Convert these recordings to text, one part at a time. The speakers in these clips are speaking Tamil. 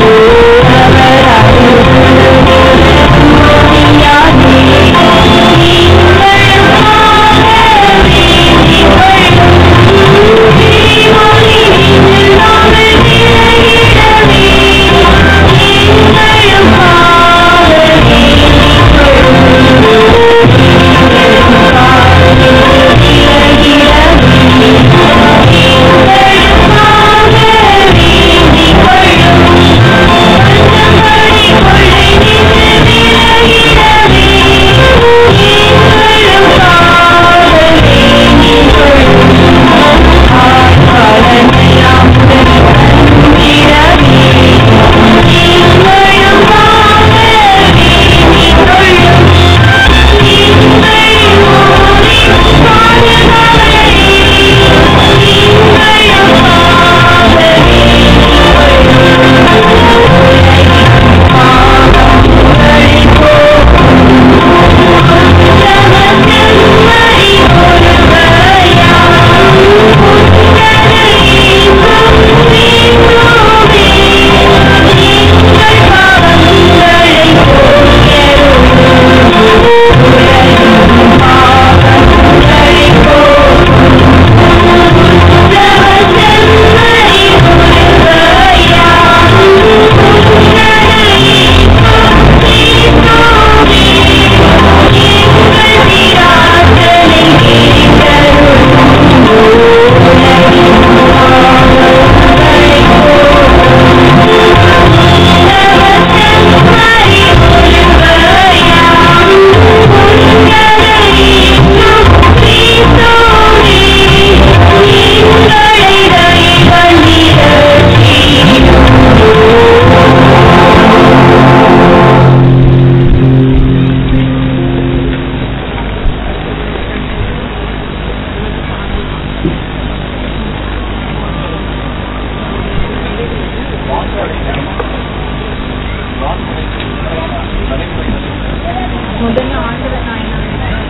முதல்ல ஆண்டவர் நாயனார்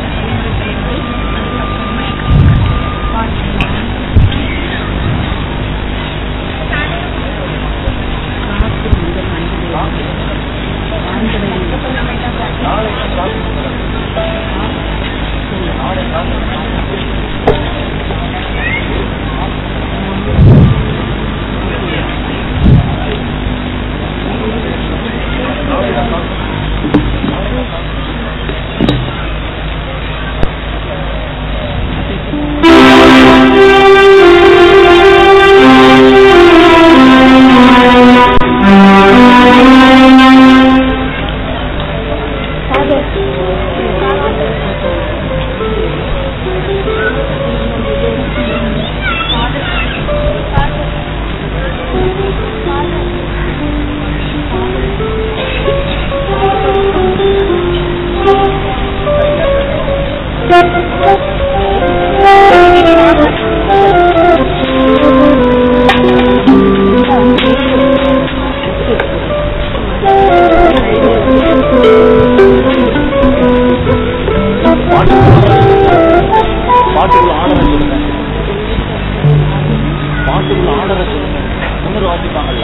பாட்டுக்குள்ள ஆடரை சொல்லுங்க பாட்டுக்குள்ள ஆடரை சொல்லுங்க முன்னர் வாசிப்பாங்கல்ல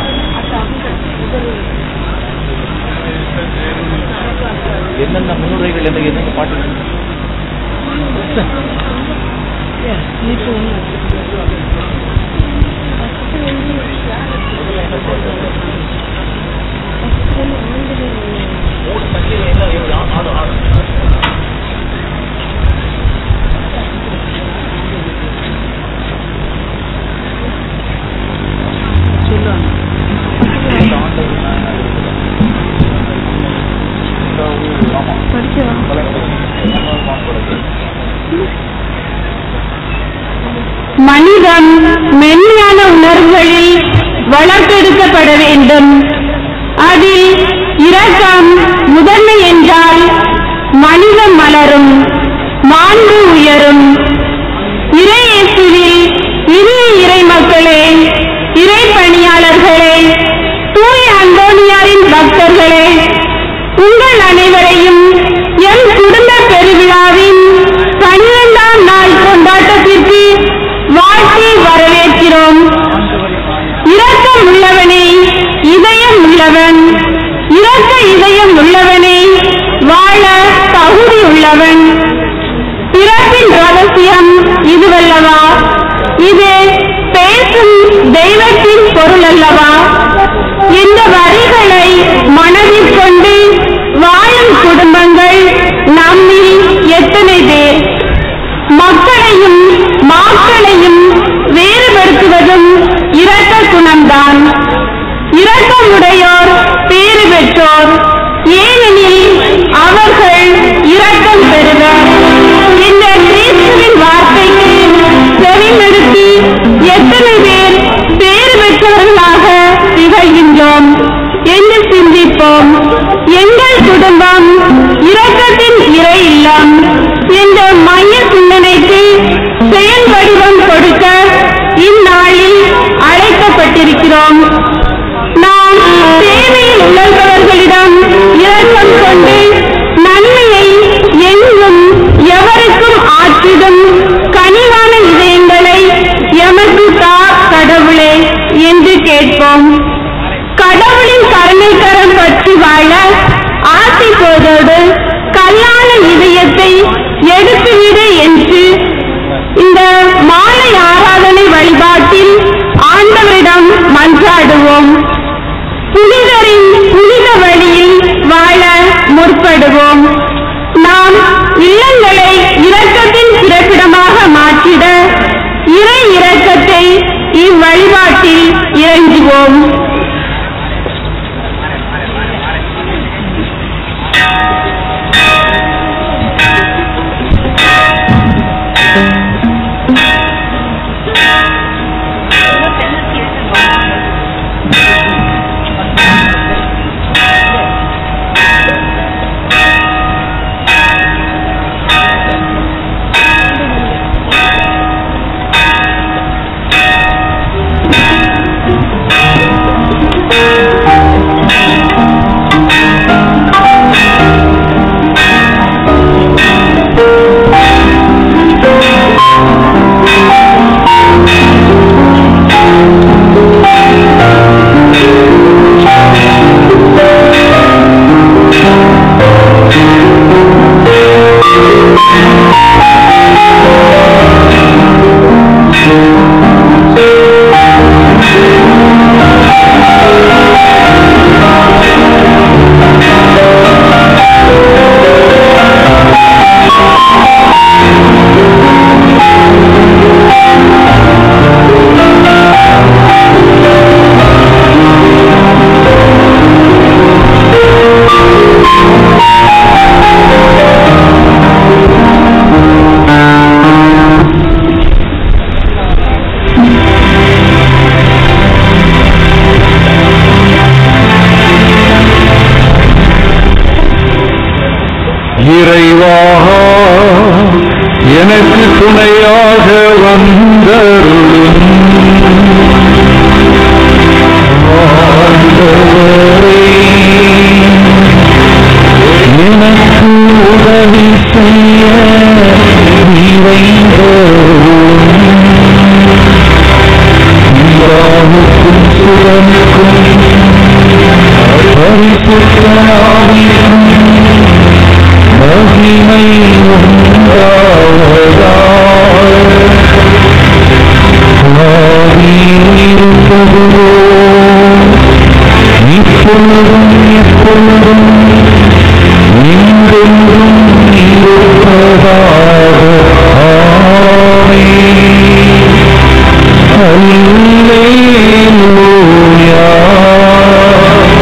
என்னென்ன முன்னுரைகள் என்ன என்னென்ன பாட்டு மூணு சங்கிலி என்ன எப்படி ஆடு ஆடு இந்த ஆண்டவர் நான் இந்த ஒரு ஆமா மனிதம் மென்மையான உணர்வுகளில் வளர்த்தெடுக்கப்பட வேண்டும் அதில் இரக்கம் முதன்மை என்றால் மனிதம் மலரும் மாண்பு உயரும் இறை இயேசுவில் இரு இறை மக்களே இறை பணியாளர்களே தூய அந்தோனியாரின் பக்தர்களே உங்கள் அனைவரையும் எம் குடும்ப பெருவிழாவின் பன்னிரண்டாம் நாள் கொண்டாட்டத்திற்கு வாழ்த்தி வரவேற்கிறோம் இரக்கம் உள்ளவனே இதயம் உள்ளவனே உள்ளவன் இரக்க இதயம் உள்ளவனே வாழ தகுதி உள்ளவன் பிறப்பின் ரகசியம் இதுவல்லவா இது பேசும் தெய்வத்தின் பொருள் அல்லவா இந்த வரிகளை மனதில் கொண்டு வாழும் குடும்பங்கள் நம்மில் எத்தனை பேர் மக்களையும் மாக்களையும் வேறுபடுத்துவதும் இரக்க குணம்தான் இரக்கமுடையோர் பேறு பெற்றோர் ஏனெனில் அவர்கள் இரக்கம் பெறுவர் இந்த கிறிஸ்துவின் வார்த்தைக்கு செவிமடுத்தி எத்தனை பேர் பேறு பெற்றவர்களாக திகழ்கின்றோம் என்று சிந்திப்போம் எங்கள் குடும்பம் இரக்கத்தின் இறை இல்லம் என்ற மைய சிந்தனைக்கு செயல் வடிவம் கொடுக்க இந்நாளில் அழைக்கப்பட்டிருக்கிறோம் நாம் தேவையில் உள்ளவர்களிடம் இரக்கம் கொண்டு நன்மையை எங்கும் எவருக்கும் ஆற்றிடும் கனிவான இதயங்களை எமக்கு தா கடவுளே என்று கேட்போம் கடவுளின் கருணை கரம் பற்றி வாழ ஆசை போதோடு கல்லான இதயத்தை எடுத்துவிடு என்று இந்த மாலை ஆராதனை வழிபாட்டில் ஆண்டவரிடம் மன்றாடுவோம் புனிதரின் புனித வழியில் வாழ முற்படுவோம் நாம் இல்லங்களை இரக்கத்தின் பிறப்பிடமாக மாற்றிட இறை இரக்கத்தை இவ்வழிபாட்டில் இறங்குவோம் இறைவா எனக்கு துணையாக வந்தருளும் ஆண்டவரே, எனக்கு உதவி செய்ய நிறைந்தருளும் பிதாவுக்கும் சுரனுக்கும் பரிசுத்த ஆவிக்கும் மகிமை உண்டாவதோ இப்பொழுதும் எப்பொழுதும் எங்கென்றும் இருப்பதாக ஆமென். அல்லேலூயா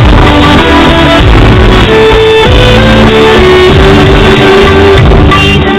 Thank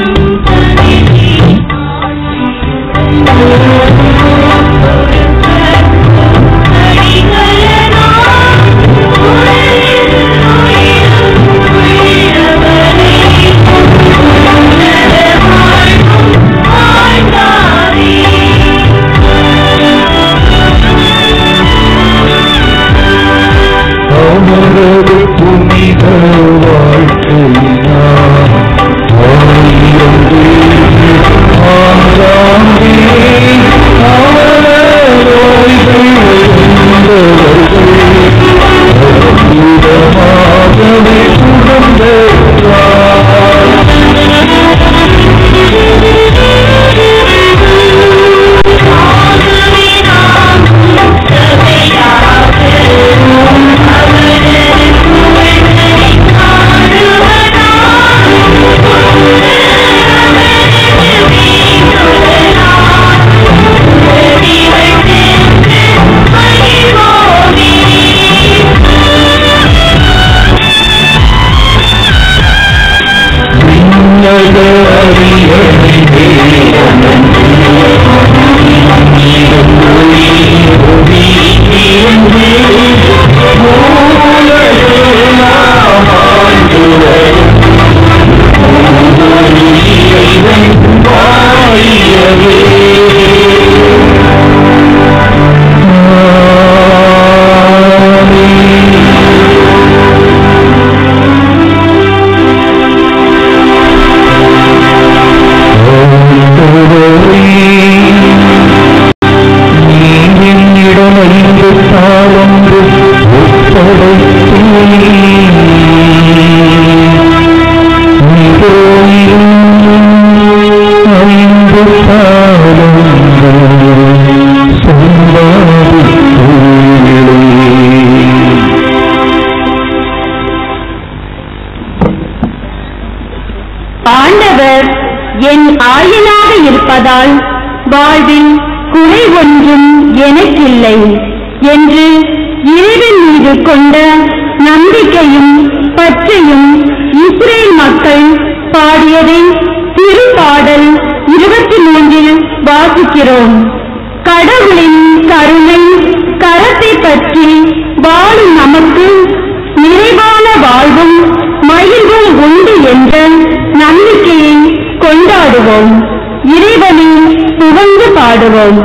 இடமைந்து தாளொன்று ஐந்து தாளொன்று சொல்லாது ஆண்டவர் என் ஆயனாக இருப்பதால் வாழ்வில் குறை ஒன்றும் எனக்கில்லை என்று இறைவன் மீது கொண்ட நம்பிக்கையும் பற்றையும் இஸ்ரேல் மக்கள் பாடியதை திருப்பாடல் இருபத்தி மூன்றில் வாசிக்கிறோம் கடவுளின் கருணை கரத்தை பற்றி வாழும் நமக்கு நிறைவான வாழ்வும் மகிழ்வும் உண்டு என்ற நம்பிக்கையை கொண்டாடுவோம் இறைவனை புகழ்ந்து பாடுவோம்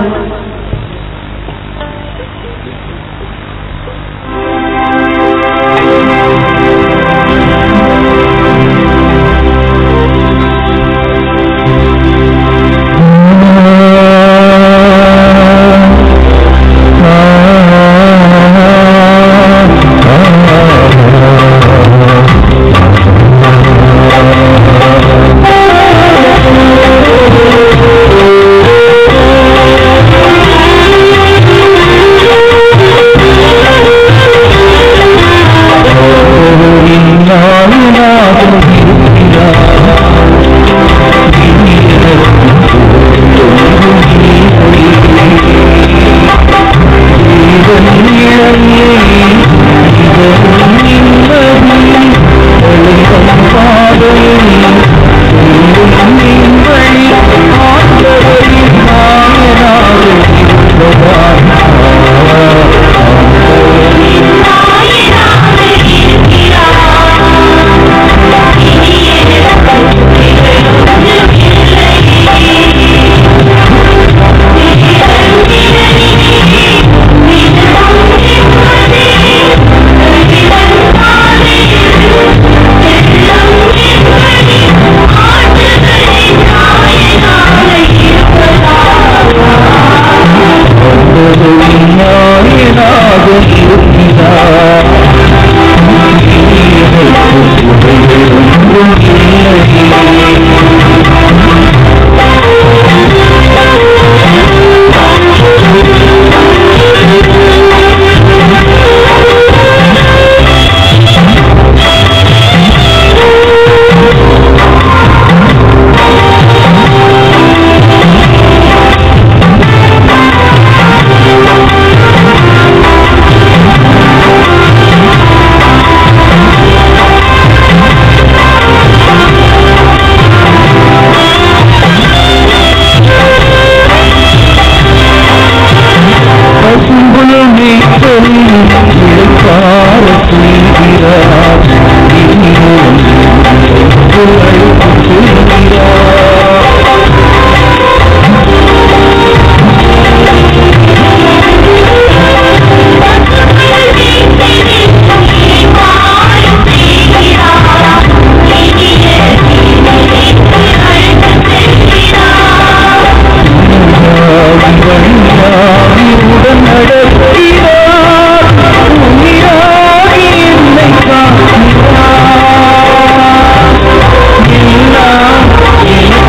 உயிராகி என்னை காக்கிறார்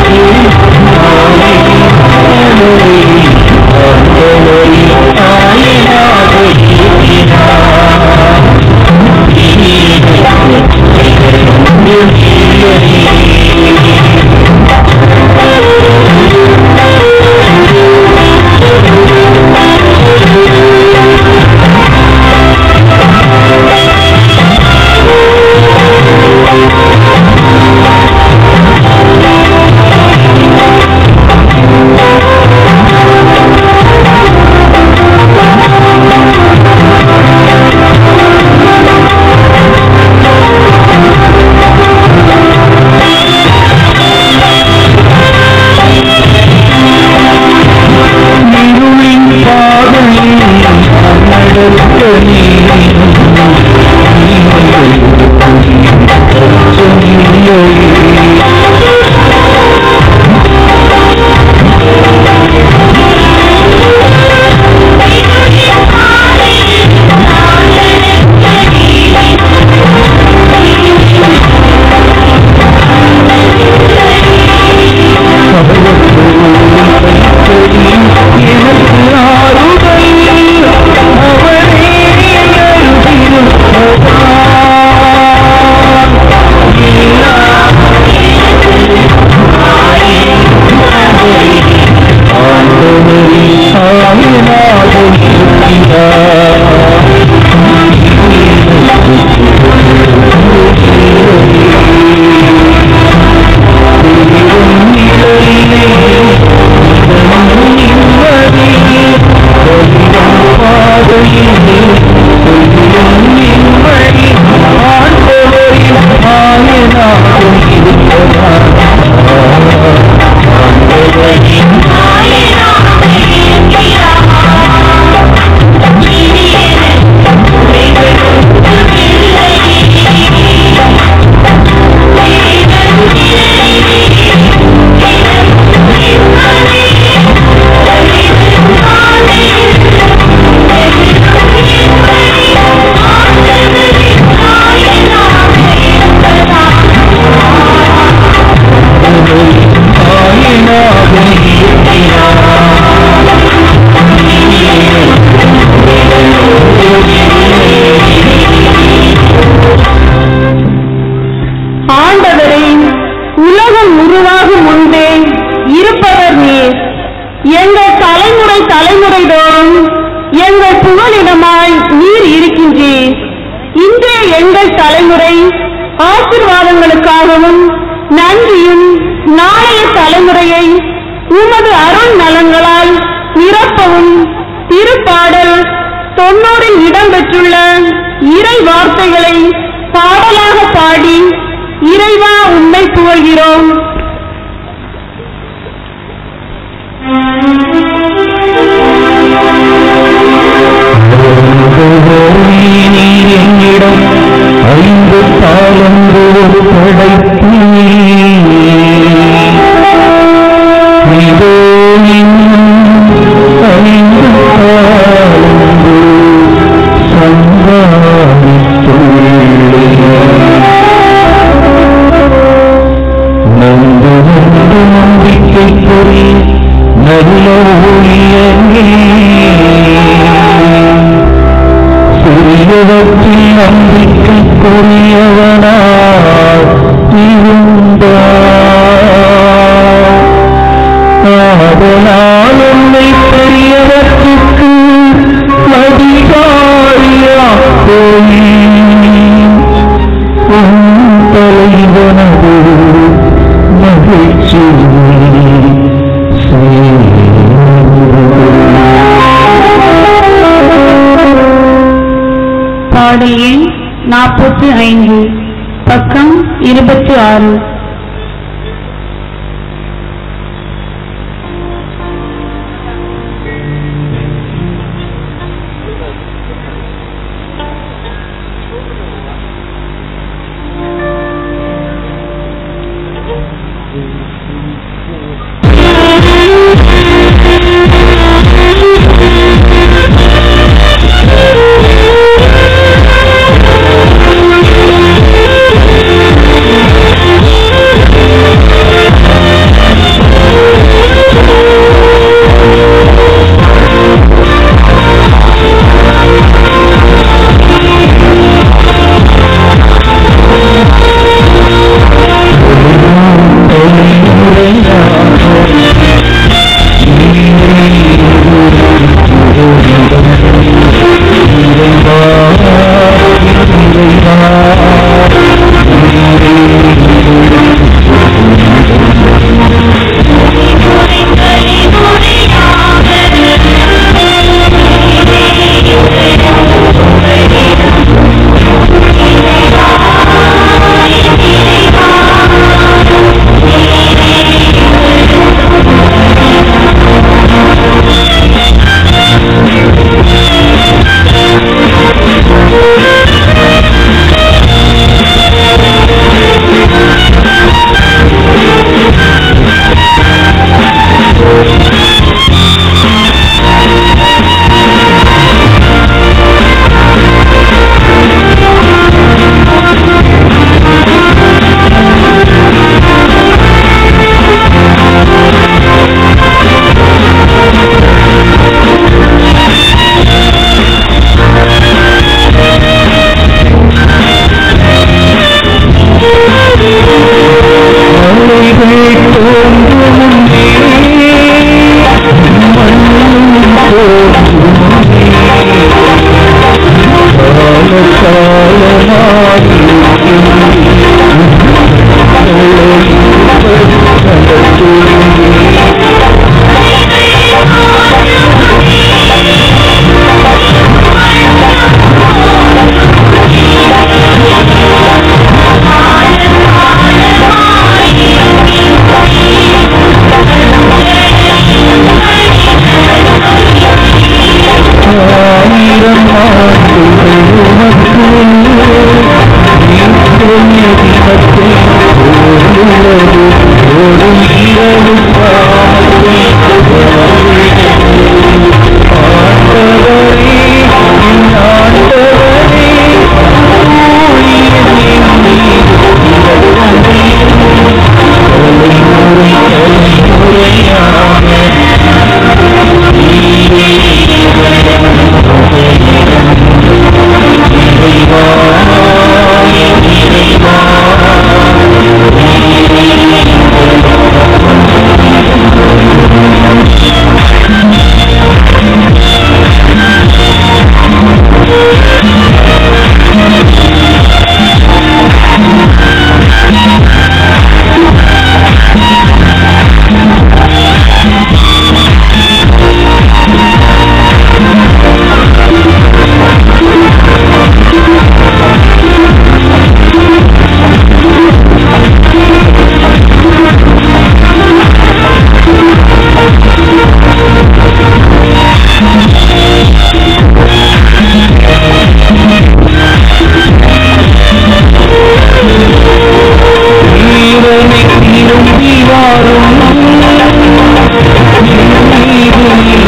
ஆயனாக இருக்கிறார் ஆண்டவரே உலகம் உருவாகும் முன்பே இருப்பவர் நீர் எங்கள் தலைமுறை தலைமுறை தோறும் எங்கள் புகலிடமாய் நீர் இருக்கின்றீர் இன்றைய எங்கள் தலைமுறை ஆசிர்வாதங்களுக்காகவும் நன்றியும் நாளைய தலைமுறையை உமது அருள் நலன்களால் நிரப்பவும் திருப்பாடல் தொண்ணூறில் இடம்பெற்றுள்ள இறை வார்த்தைகளை பாடலாக பாடி இறைவா உண்மை புகழ்கிறோம் என்னிடம் ஐந்து தாளந்து படைத்தீ இதோ இன்னும் ஐந்து தாளந்து சம்பாதித்துள்ளேன் நம்பு நம்பு நம்பிக்கைக்குரிய நல்ல ஊழியமே சிறியவற்றில் நம்பிக்கைக்குரியவனாய் இருந்தார் ஆதலால் உன்னை பெரியவற்றுக்கு அதிகாரியாக்கோய் உன் தலைவனது மகிழ்ச்சி பாடல் எண் நாற்பத்தி ஐந்து பக்கம் இருபத்தி ஆறு மலைகள் தோன்றும் முன்னே மண்ணில் ஆயிரம் ஆண்டுகள் உமக்கு நீ தினத்தில் ஓடுவது ஓடும் இரவு ஆண்டவரே என் ஆண்டவரே ஊழியன் என் மீது இரக்கமே. தலைமுறை தலைமுறையாக வீரனை திரும்பி வாரும் மீது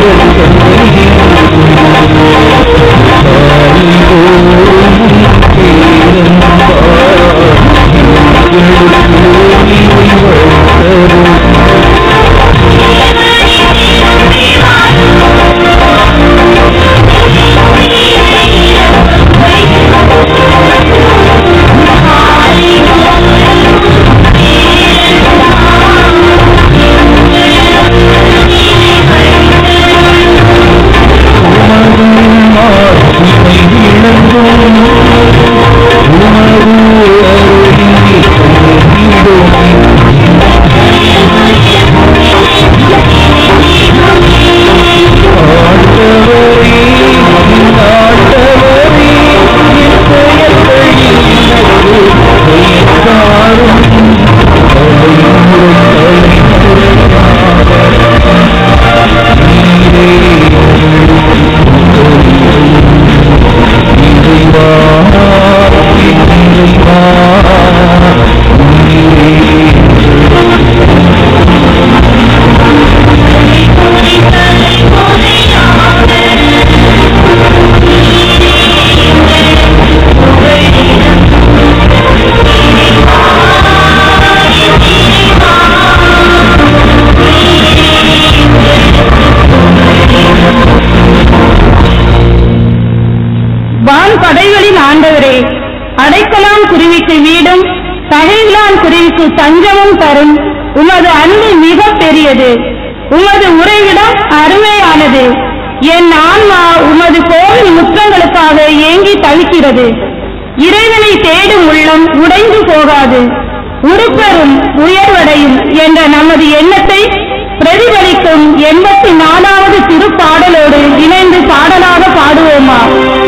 வான் படைகளின் ஆண்டவரே அடைக்கலான் குருவிக்கு வீடும் தகையிலான் குருவிக்கு தஞ்சமும் தரும் உமது அன்பு மிக பெரியது உமது உறைவிடம் அருமையானது என் ஆன்மா உமது கோவில் முற்றங்களுக்காக ஏங்கி தவிக்கிறது இறைவனை தேடும் உள்ளம் உடைந்து போகாது உருப்பெறும் உயர்வடையும் என்ற நமது எண்ணத்தை பிரதிபலிக்கும் எண்பத்தி நாலாவது திருப்பாடலோடு இணைந்து பாடலாக பாடுவோமா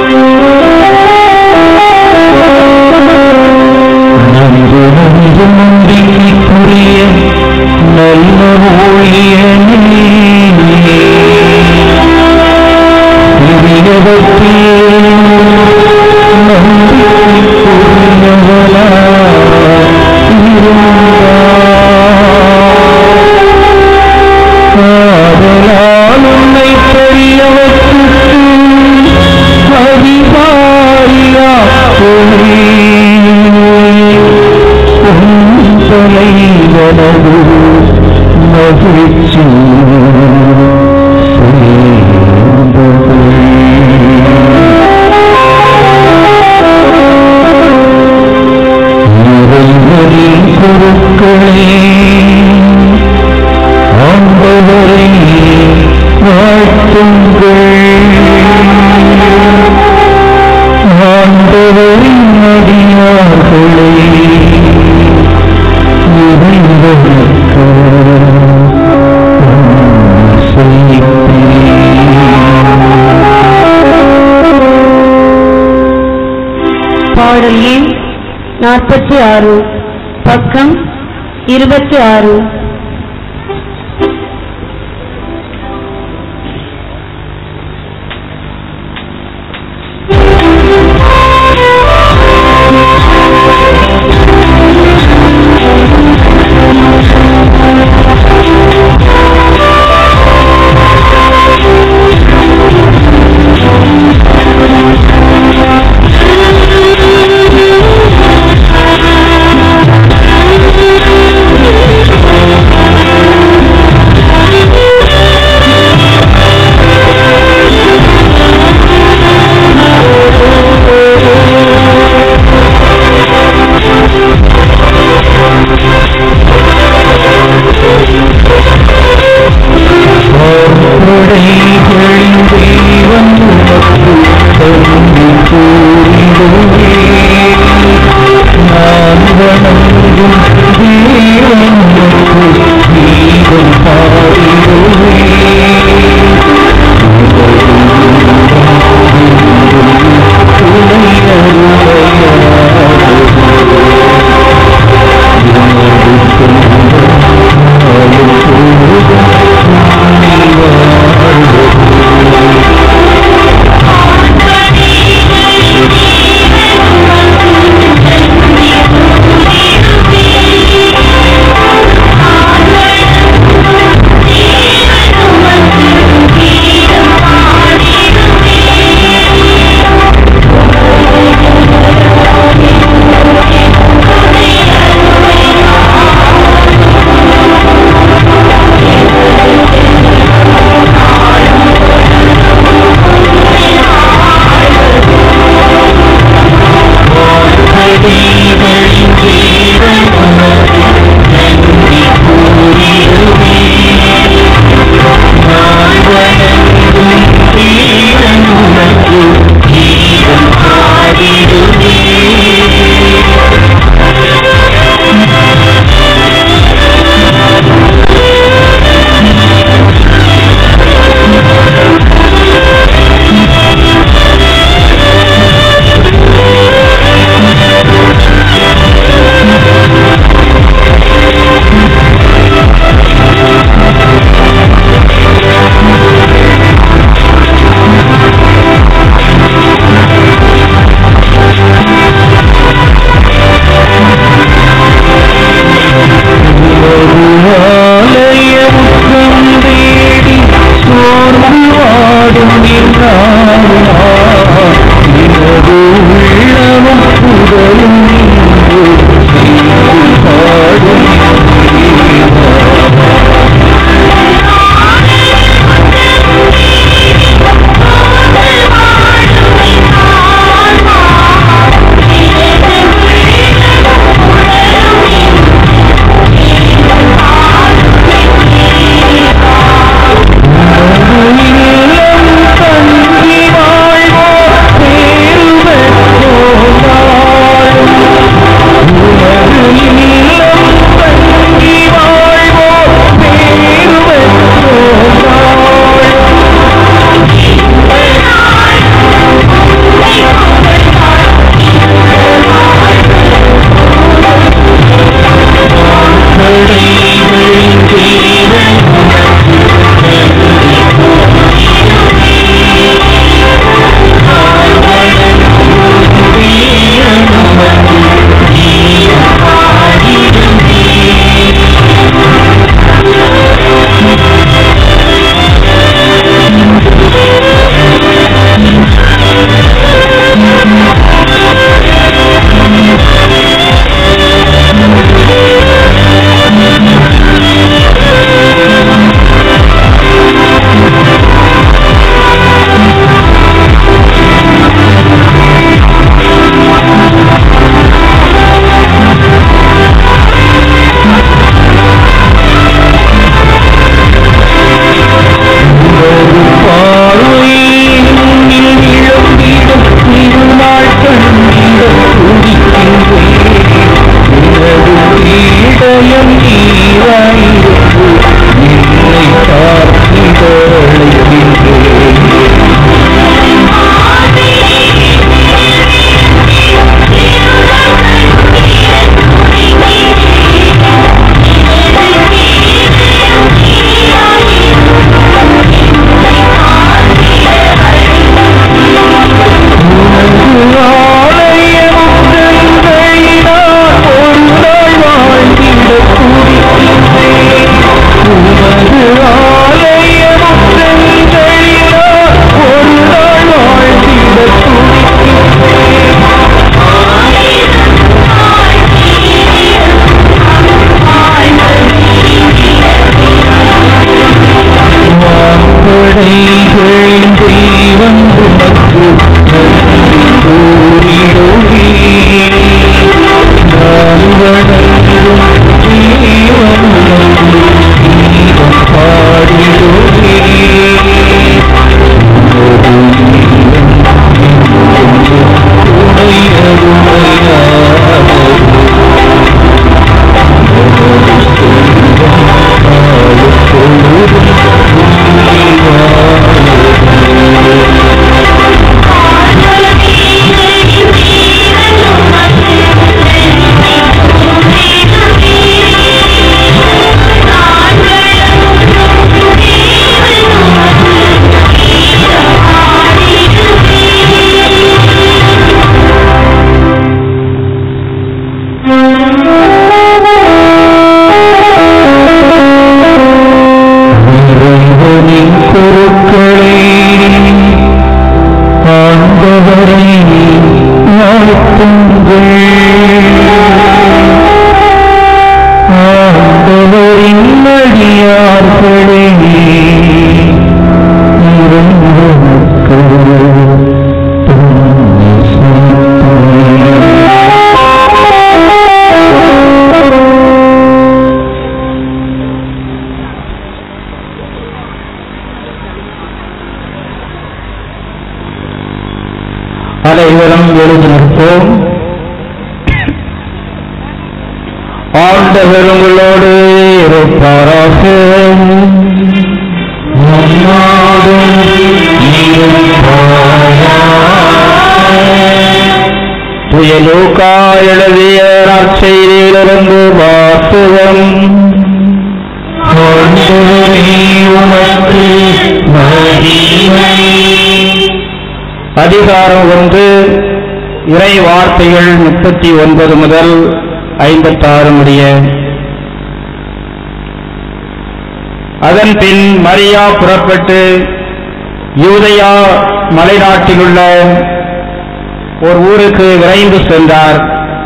நன்று நன்று நன்றிக்குரிய நல்ல ஊழியனே சிறியவற்றில் நம்பிக்கைக்குரியவளா இருந்தாய். ஆதலால் உன்னை பெரியவற்றுக்கு அதிகாரியா தலைவனது மகிழ்ச்சி இறைவனின் பொருட்களே ஆண்டவரை வாழ்த்துங்கள் பாடல் எண் நாற்பத்தி ஆறு பக்கம் இருபத்தி ஆறு பொறைகளின் தெய்வம் உமக்கு தந்தி கூறிடுவே நான் வணங்கும் தேவன் உமக்கு கீதம் பாடிடுவே ஆ நால்வடைகளின் தெய்வம் உமக்கு நன்றி கூறிடுவே நால்வடைகளும் தெய்வம் உமக்கு கீதம் பாடிடுவே இறைவனின் பொருட்களை ஆண்டவரை வாழ்த்துங்கள் ஆண்டவரின் அடியார்களே இறைவனுக்கு துணை அனைவரும் எழுதி நிற்போம் ஆண்டவர் உங்களோடு இருப்பாராக உம்மோடும் இருப்பாராக. துய லூக்கா எழுதிய நற்செய்தியிலிருந்து வாசகம் ஆண்டவரே உமக்கு மகிமை அதிகாரம் ஒன்று இறை வார்த்தைகள் முப்பத்தி ஒன்பது முதல் ஐம்பத்தாறு முடிய அதன் பின் மரியா புறப்பட்டு யூதயா மலைநாட்டிலுள்ள ஒரு ஊருக்கு விரைந்து சென்றார்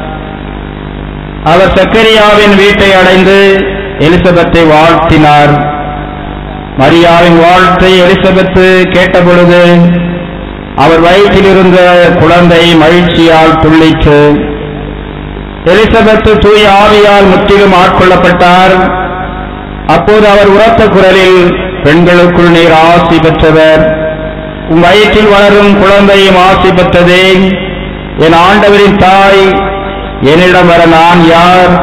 அவர் சக்கரியாவின் வீட்டை அடைந்து எலிசபெத்தை வாழ்த்தினார் மரியாவின் வாழ்த்தை எலிசபெத்து கேட்டபொழுது அவர் வயிற்றில் இருந்த குழந்தை மகிழ்ச்சியால் துள்ளிற்று எலிசபெத்து தூய ஆவியால் முற்றிலும் ஆட்கொள்ளப்பட்டார் அப்போது அவர் உரத்த குரலில் பெண்களுக்குள் நீர் ஆசி பெற்றவர் உம் வயிற்றில் வளரும் குழந்தையும் ஆசி பெற்றதே என் ஆண்டவரின் தாய் என்னிடம் வர நான் யார்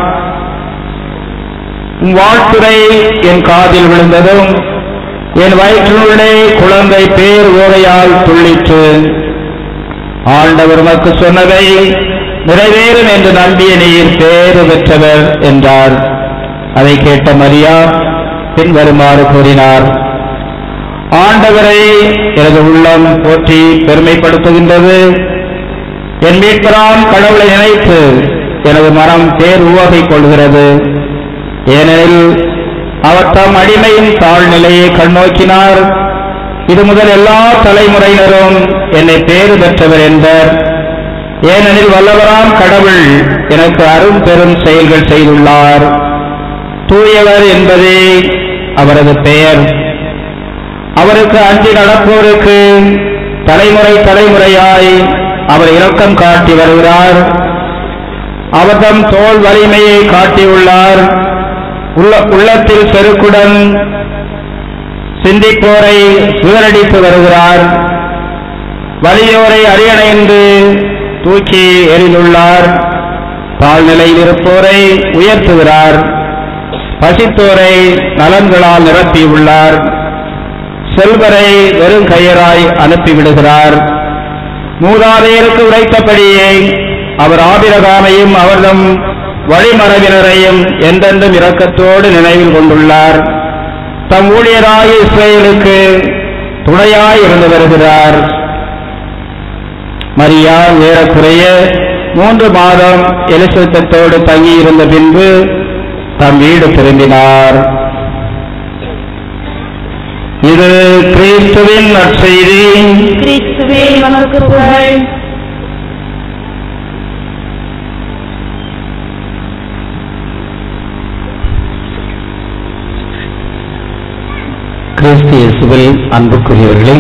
உம் வாழ்த்துரை என் காதில் விழுந்ததும் என் வயிற்றினுள்ளே குழந்தை பேர் ஓரையால் துள்ளிற்று ஆண்டவர் உமக்கு சொன்னதை நிறைவேறும் என்று நம்பிய நீர் பேறு பெற்றவர் என்றார் அதை கேட்ட மரியா பின்வருமாறு கூறினார் ஆண்டவரை எனது உள்ளம் போற்றி பெருமைப்படுத்துகின்றது என் மீட்பராம் கடவுளை நினைத்து எனது மனம் பேர் உவகை கொள்கிறது ஏனெனில் அவர் தம் அடிமையின் தாழ்நிலையை கண்ணோக்கினார் இது முதல் எல்லா தலைமுறையினரும் என்னை பேறு பெற்றவர் என்பர் ஏனெனில் வல்லவராம் கடவுள் எனக்கு அரும் பெரும் செயல்கள் செய்துள்ளார் தூயவர் என்பதே அவரது பெயர் அவருக்கு அஞ்சி நடப்போருக்கு தலைமுறை தலைமுறையாய் அவர் இரக்கம் காட்டி வருகிறார் அவர் தம் தோல் வலிமையை காட்டியுள்ளார் உள்ள உள்ளத்தில் செருக்குடன் சிந்திப்போரை சிதறடித்து வருகிறார் வலியோரை அரியணைந்து தூக்கி எறிந்துள்ளார் தாழ்நிலையில் இருப்போரை உயர்த்துகிறார் பசித்தோரை நலன்களால் நிரப்பியுள்ளார் செல்வரை வெறும் கையராய் அனுப்பிவிடுகிறார் மூதாதையருக்கு உரைத்தபடியே அவர் ஆபிரகாமையும் அவர்தம் வழிமரபினரையும் என்றென்றும் இரக்கத்தோடு நினைவில் கொண்டுள்ளார் தம் ஊழியராய இஸ்ரேலுக்கு துணையாய் இருந்து வருகிறார் மரியா ஏறக்குறைய மூன்று மாதம் எலிசபெத்தோடு தங்கியிருந்த பின்பு தம் வீடு திரும்பினார் இது கிறிஸ்துவின் நற்செய்தி கிறிஸ்துவே நமக்கு புகழ் கிறிஸ்து இயேசுவில் அன்புக்குரியவர்களே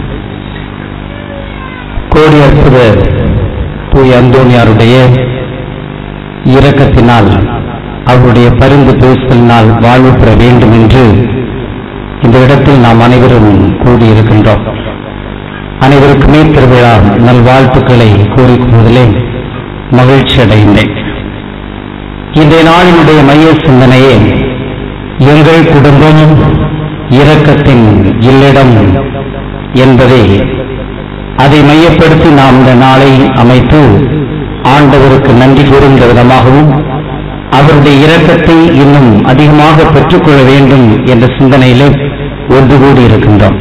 கோடி அற்புத தூய் அந்தோணியாருடைய இரக்கத்தினால் அவருடைய பரிந்து பேசுதலினால் வாழ்வு பெற வேண்டும் என்று இந்த இடத்தில் நாம் அனைவரும் கூடியிருக்கின்றோம் அனைவருக்குமே திருவிழா நல்வாழ்த்துக்களை கூறிக்கொள்வதிலே மகிழ்ச்சி அடைந்தேன் இன்றைய நாளினுடைய மைய சிந்தனையே எங்கள் குடும்பம் இரக்கத்தின் இல்லிடம் என்பதை அதை மையப்படுத்தி நாம் இந்த நாளை அமைத்து ஆண்டவருக்கு நன்றி கூறுகின்ற விதமாகவும் அவருடைய இரக்கத்தை இன்னும் அதிகமாக பெற்றுக்கொள்ள வேண்டும் என்ற சிந்தனையிலே ஒன்று கூடி இருக்கின்றோம்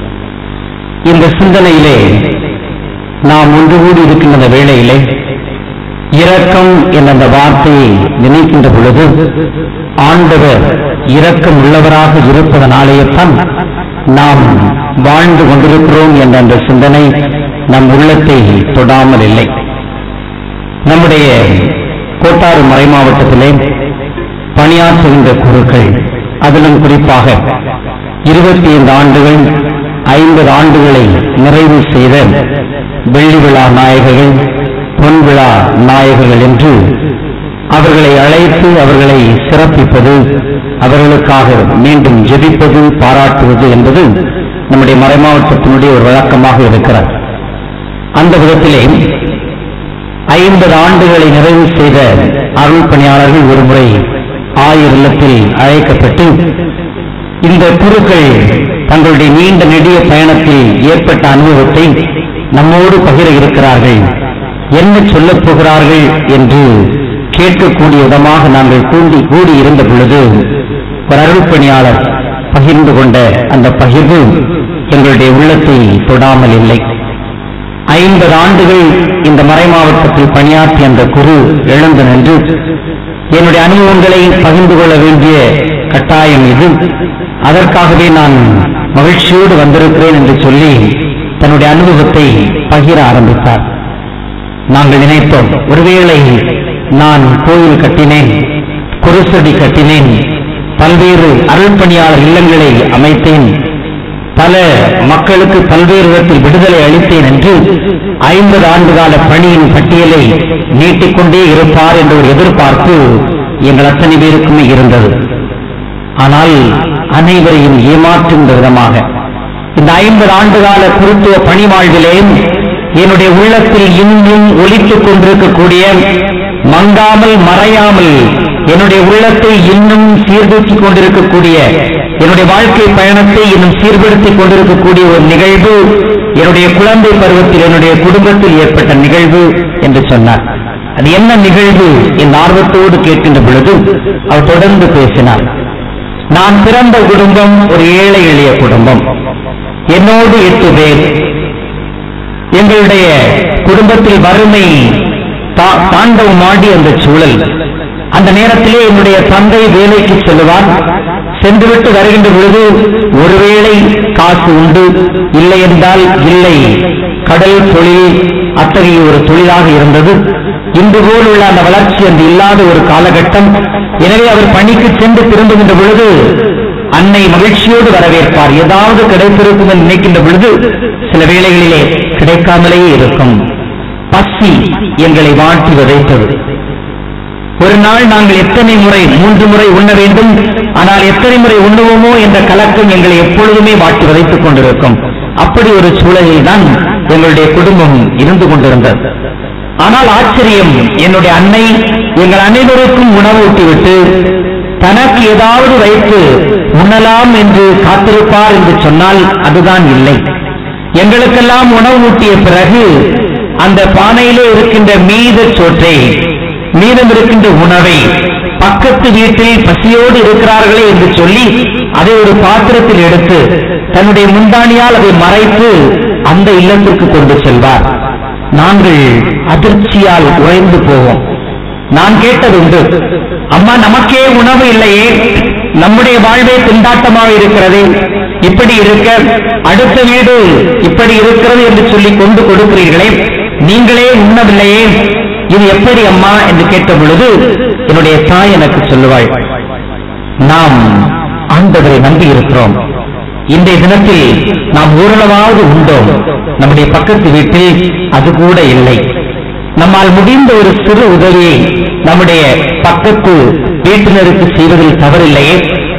இந்த சிந்தனையிலே நாம் ஒன்று கூடி இருக்கின்ற இந்த வேளையிலே இரக்கம் என்ற அந்த வார்த்தையை நினைக்கின்ற பொழுது ஆண்டவர் இரக்கம் உள்ளவராக இருப்பதனாலேயேத்தான் நாம் வாழ்ந்து கொண்டிருக்கிறோம் என்ற அந்த சிந்தனை நம் உள்ளத்தை தொடாமல் இல்லை நம்முடைய கோட்டாறு மறை மாவட்டத்திலே பணியாற்றுகின்ற குழுக்கள் அதிலும் குறிப்பாக இருபத்தி ஐந்து ஆண்டுகள் ஐம்பது ஆண்டுகளை நிறைவு செய்த வெள்ளி விழா நாயகர்கள் பொன் விழா நாயகர்கள் என்று அவர்களை அழைத்து அவர்களை சிறப்பிப்பது அவர்களுக்காக மீண்டும் ஜெபிப்பது பாராட்டுவது என்பது நம்முடைய மறைமாவட்டத்தினுடைய ஒரு வழக்கமாக இருக்கிறது அந்த விதத்திலே ஐம்பது ஆண்டுகளை நிறைவு செய்த அருள் பணியாளர்கள் ஒருமுறை ஆயுர் இல்லத்தில் அழைக்கப்பட்டு இந்த குருக்கள் தங்களுடைய நீண்ட நெடிய பயணத்தில் ஏற்பட்ட அனுபவத்தை நம்மோடு பகிர இருக்கிறார்கள் என்ன சொல்லப் போகிறார்கள் என்று கேட்கக்கூடிய விதமாக நாங்கள் கூடி கூடி இருந்த பொழுது ஒரு அருள் பணியாளர் பகிர்ந்து கொண்ட அந்த பகிர்வு எங்களுடைய உள்ளத்தை தொடாமல் இல்லை ஐம்பது ஆண்டுகள் இந்த மறை மாவட்டத்தில் பணியாற்றிய அந்த குரு எழுந்து நின்று என்னுடைய அனுபவங்களை பகிர்ந்து கொள்ள வேண்டிய கட்டாயம் இது அதற்காகவே நான் மகிழ்ச்சியோடு வந்திருக்கிறேன் என்று சொல்லி தன்னுடைய அனுபவத்தை பகிர ஆரம்பித்தார் நாங்கள் நினைத்தோம் ஒருவேளை நான் கோயில் கட்டினேன் குருசடி கட்டினேன் பல்வேறு அருள்பணியாளர் இல்லங்களை அமைத்தேன் பல மக்களுக்கு பல்வேறு விதத்தில் விடுதலை அளித்தேன் என்று ஐம்பது ஆண்டுகால பணியின் பட்டியலை நீட்டிக்கொண்டே இருப்பார் என்ற ஒரு எதிர்பார்ப்பு எங்கள் அத்தனை பேருக்குமே இருந்தது ஆனால் அனைவரையும் ஏமாற்றுகின்ற விதமாக இந்த ஐம்பது ஆண்டுகால குருத்துவ பணி வாழ்விலே என்னுடைய உள்ளத்தில் இன்னும் ஒலித்துக் கொண்டிருக்கக்கூடிய மங்காமல் மறையாமல் என்னுடைய உள்ளத்தை இன்னும் சீர்தூக்கிக் கொண்டிருக்கக்கூடிய என்னுடைய வாழ்க்கை பயணத்தை இன்னும் சீர்படுத்திக் கொண்டிருக்கக்கூடிய ஒரு நிகழ்வு என்னுடைய குழந்தை பருவத்தில் என்னுடைய குடும்பத்தில் ஏற்பட்ட நிகழ்வு என்று சொன்னார் அது என்ன நிகழ்வு இந்த ஆர்வத்தோடு கேட்கின்ற பொழுது அவர் தொடர்ந்து பேசினார் நான் பிறந்த குடும்பம் ஒரு ஏழை எளிய குடும்பம் என்னோடு எட்டு பேர் எங்களுடைய குடும்பத்தில் வறுமை தா- தாண்டவமாடி அந்த சூழல் அந்த நேரத்திலே என்னுடைய தந்தை வேலைக்கு செல்லுவார் சென்றுவிட்டு வருகின்ற பொழுது ஒருவேளை காசு உண்டு இல்லை என்றால் இல்லை கடல் தொழில் அத்தகைய ஒரு தொழிலாக இருந்தது இன்று போல் உள்ள அந்த வளர்ச்சி அன்று இல்லாத ஒரு காலகட்டம் எனவே அவர் பணிக்கு சென்று திரும்புகின்ற பொழுது அன்னை மகிழ்ச்சியோடு வரவேற்பார் ஏதாவது கிடைத்திருக்கும் என்று நினைக்கின்ற பொழுது சில வேளைகளிலே கிடைக்காமலேயே இருக்கும் பசி எங்களை வாட்டி விதைத்தது ஒரு நாள் நாங்கள் எத்தனை முறை மூன்று முறை உண்ண வேண்டும் ஆனால் எத்தனை முறை உண்ணுவோமோ என்ற கலக்கம் எங்களை எப்பொழுதுமே வாட்டி விதைத்துக் கொண்டிருக்கும் அப்படி ஒரு சூழலில் தான் எங்களுடைய குடும்பம் இருந்து கொண்டிருந்தது ஆனால் ஆச்சரியம் என்னுடைய அன்னை எங்கள் அனைவருக்கும் உணவு ஊட்டிவிட்டு தனக்கு ஏதாவது வைத்து உண்ணலாம் என்று காத்திருப்பார் என்று சொன்னால் அதுதான் இல்லை எங்களுக்கெல்லாம் உணவு ஊட்டிய பிறகு அந்த பானையிலே இருக்கின்ற மீத சோற்றை மீதம் இருக்கின்ற உணவை பக்கத்து வீட்டில் பசியோடு இருக்கிறார்களே என்று சொல்லி அதை ஒரு பாத்திரத்தில் எடுத்து தன்னுடைய முந்தானியால் அதை மறைத்து அந்த இல்லத்திற்கு கொண்டு செல்வார் நாங்கள் அதிர்ச்சியால் உறைந்து போவோம் நான் கேட்டதுண்டு அம்மா நமக்கே உணவு இல்லையே நம்முடைய வாழ்வே திண்டாட்டமாக இருக்கிறது இப்படி இருக்க அடுத்த வீடு இப்படி இருக்கிறது என்று சொல்லி கொண்டு கொடுக்கிறீர்களே நீங்களே உண்ணவில்லையே இது எப்படி அம்மா என்று கேட்ட பொழுது என்னுடைய தாய் எனக்கு சொல்லுவாள் நாம் ஆண்டவரை நம்பி இருக்கிறோம் இன்றைய தினத்தில் நாம் ஓரளவாவது உண்டோம் நம்முடைய பக்கத்து வீட்டில் அது கூட இல்லை நம்மால் முடிந்த ஒரு சிறு உதவியை நம்முடைய பக்கத்து வீட்டினருக்கு செய்வதில் தவறில்லையே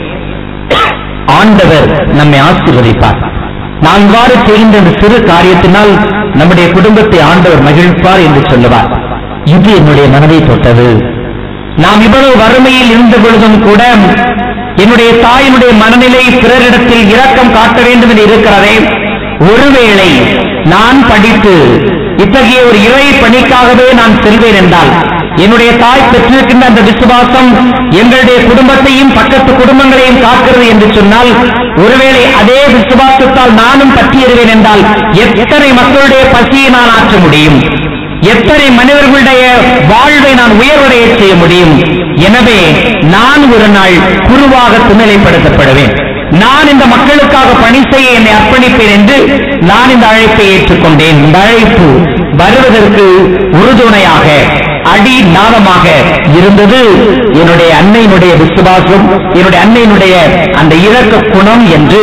ஆண்டவர் நம்மை ஆசீர்வதிப்பார் நான் இவ்வாறு செய்கின்ற இந்த சிறு காரியத்தினால் நம்முடைய குடும்பத்தை ஆண்டவர் மகிழ்ப்பார் என்று சொல்லுவார் இது என்னுடைய மனதை தொட்டது நாம் இவ்வளவு வறுமையில் இருந்த பொழுதும் கூட என்னுடைய தாயினுடைய மனநிலை பிறரிடத்தில் இரக்கம் காட்ட வேண்டும் என்று இருக்கிறதே ஒருவேளை நான் படித்து இத்தகைய ஒரு இறை பணிக்காகவே நான் செல்வேன் என்றால் என்னுடைய தாய் பெற்றிருக்கின்ற அந்த விசுவாசம் எங்களுடைய குடும்பத்தையும் பக்கத்து குடும்பங்களையும் காக்கிறது என்று சொன்னால் ஒருவேளை அதே விசுவாசத்தால் நானும் பற்றியறிவேன் என்றால் எத்தனை மக்களுடைய பசியை நான் ஆற்ற முடியும் எத்தனை மனிதர்களுடைய வாழ்வை நான் உயர்வடைய செய்ய முடியும் எனவே நான் ஒரு நாள் குருவாக துணைப்படுத்தப்படுவேன் நான் இந்த மக்களுக்காக பணி செய்ய என்னை அர்ப்பணிப்பேன் என்று நான் இந்த அழைப்பை ஏற்றுக்கொண்டேன் இந்த அழைப்பு வருவதற்கு உறுதுணையாக அடி நாதமாக இருந்தது என்னுடைய அன்னையினுடைய விசுவாசம் என்னுடைய அன்னையினுடைய அந்த இரக்க குணம் என்று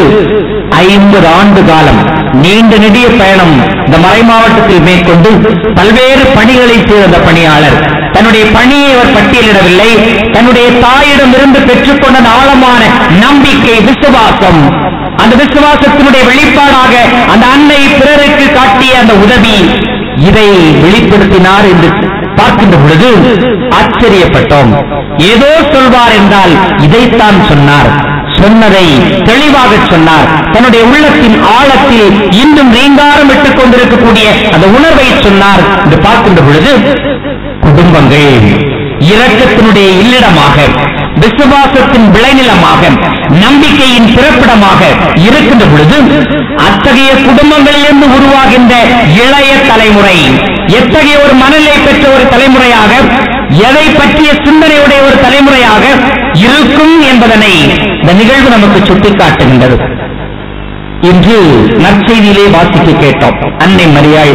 ஐம்பது ஆண்டு காலம் நீண்ட நெடிய பயணம் இந்த மறை மாவட்டத்தில் மேற்கொண்டு பல்வேறு பணிகளை செய்த அந்த பணியாளர் தன்னுடைய பணியை அவர் பட்டியலிடவில்லை தன்னுடைய தாயிடமிருந்து பெற்றுக்கொண்ட அந்த ஆழமான நம்பிக்கை விசுவாசம் அந்த விசுவாசத்தினுடைய வெளிப்பாடாக அந்த அன்னை பிறருக்கு காட்டிய அந்த உதவி இதை வெளிப்படுத்தினார் என்று பார்க்கின்ற பொழுது ஆச்சரியப்பட்டோம் ஏதோ சொல்வார் என்றால் இதைத்தான் சொன்னார் சொன்னதை தெளிவாக சொன்னார் தன்னுடைய உள்ளத்தின் ஆழத்தில் இன்னும் ரீங்காரம் விட்டுக் கொண்டிருக்கக்கூடிய அந்த உணர்வை சொன்னார் என்று பார்க்கின்ற பொழுது குடும்பங்கள் இரக்கத்தினுடைய இல்லிடமாக விசுவாசத்தின் விளைநிலமாக நம்பிக்கையின் பிறப்பிடமாக இருக்கின்ற பொழுது அத்தகைய குடும்பங்களிலிருந்து உருவாகின்ற இளைய தலைமுறை எத்தகைய ஒரு மனநிலை பெற்ற ஒரு தலைமுறையாக எதை பற்றிய சிந்தனையுடைய ஒரு தலைமுறையாக இருக்கும் என்பதனை இந்த நிகழ்வு நமக்கு சுட்டிக்காட்டுகின்றது இன்று நற்செய்தியிலே வாசிக்க கேட்டோம் அன்னை மரியாள்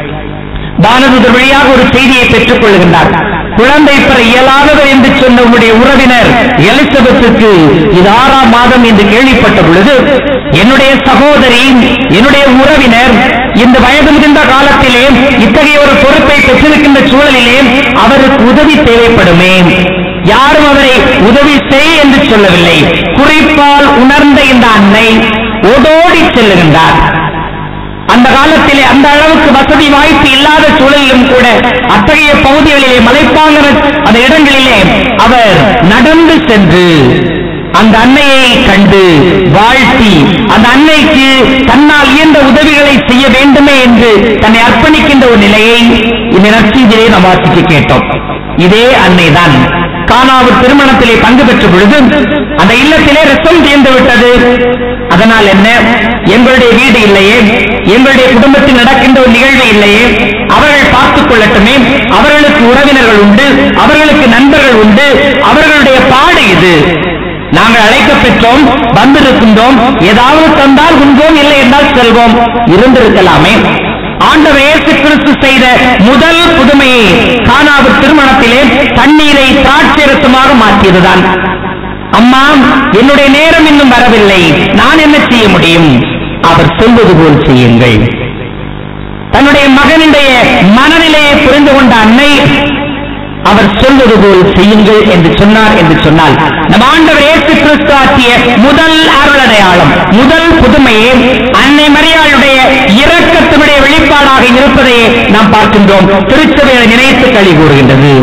வானதுதர் வழியாக ஒரு செய்தியை பெற்றுக் கொள்கின்றார் குழந்தை பெற இயலாதவர் என்று சொன்ன உங்களுடைய உறவினர் எலிசபெத்துக்கு இது ஆறாம் மாதம் என்று கேள்விப்பட்ட பொழுது என்னுடைய சகோதரி என்னுடைய உறவினர் இந்த வயது முதிர்ந்த காலத்திலே இத்தகைய ஒரு பொறுப்பை பெற்றிருக்கின்ற சூழலிலே அவருக்கு உதவி தேவைப்படுமே யாரும் அவரை உதவி செய் என்று சொல்லவில்லை குறிப்பால் உணர்ந்த இந்த அன்னை ஓடோடி செல்லுகின்றார் அந்த காலத்திலே அந்த அளவுக்கு வசதி வாய்ப்பு இல்லாத சூழலிலும் கூட அத்தகைய பகுதிகளிலே மலைப்பாங்கிற அந்த இடங்களிலே அவர் நடந்து சென்று அந்த அன்னையை கண்டு வாழ்த்தி அந்த அன்னைக்கு தன்னால் இயன்ற உதவிகளை செய்ய வேண்டுமே என்று தன்னை அர்ப்பணிக்கின்ற ஒரு நிலையை இந்த நற்செய்தியிலே நாம் வாசிக்க கேட்டோம் இதே அன்னைதான் காணாவூர் திருமணத்திலே பங்கு பெற்ற பொழுது அந்த இல்லத்திலே ரசம் தீர்ந்து விட்டது அதனால் என்ன எங்களுடைய வீடு இல்லையே எங்களுடைய குடும்பத்தில் நடக்கின்ற ஒரு நிகழ்வு இல்லையே அவர்கள் பார்த்துக் கொள்ளட்டுமே அவர்களுக்கு உறவினர்கள் உண்டு அவர்களுக்கு நண்பர்கள் உண்டு அவர்களுடைய பாடு இது நாங்கள் அழைக்க பெற்றோம் வந்திருக்கின்றோம் ஏதாவது தந்தால் உண்போம் இல்லை என்றால் செல்வோம் இருந்திருக்கலாமே ஆண்டவர் இயேசு கிறிஸ்து செய்த முதல் புதுமையை காணாவு திருமணத்திலே தண்ணீரை திராட்சரசமாக மாற்றியதுதான் அம்மா என்னுடைய நேரம் இன்னும் வரவில்லை நான் என்ன செய்ய முடியும் அவர் சொல்வது போல் செய்யுங்கள் தன்னுடைய மகனுடைய மனநிலையை புரிந்து கொண்ட அன்னை அவர் சொல்வது போல் செய்யுங்கள் என்று சொன்னார் என்று சொன்னால் நம் ஆண்டவர் இயேசு கிறிஸ்து ஆற்றிய முதல் அருளடையாளம் முதல் புதுமையே அன்னை மரியாளுடைய இரக்கத்தினுடைய வெளிப்பாடாக இருப்பதையே நாம் பார்க்கின்றோம் திருச்சபையை நினைத்து களி கூறுகின்றது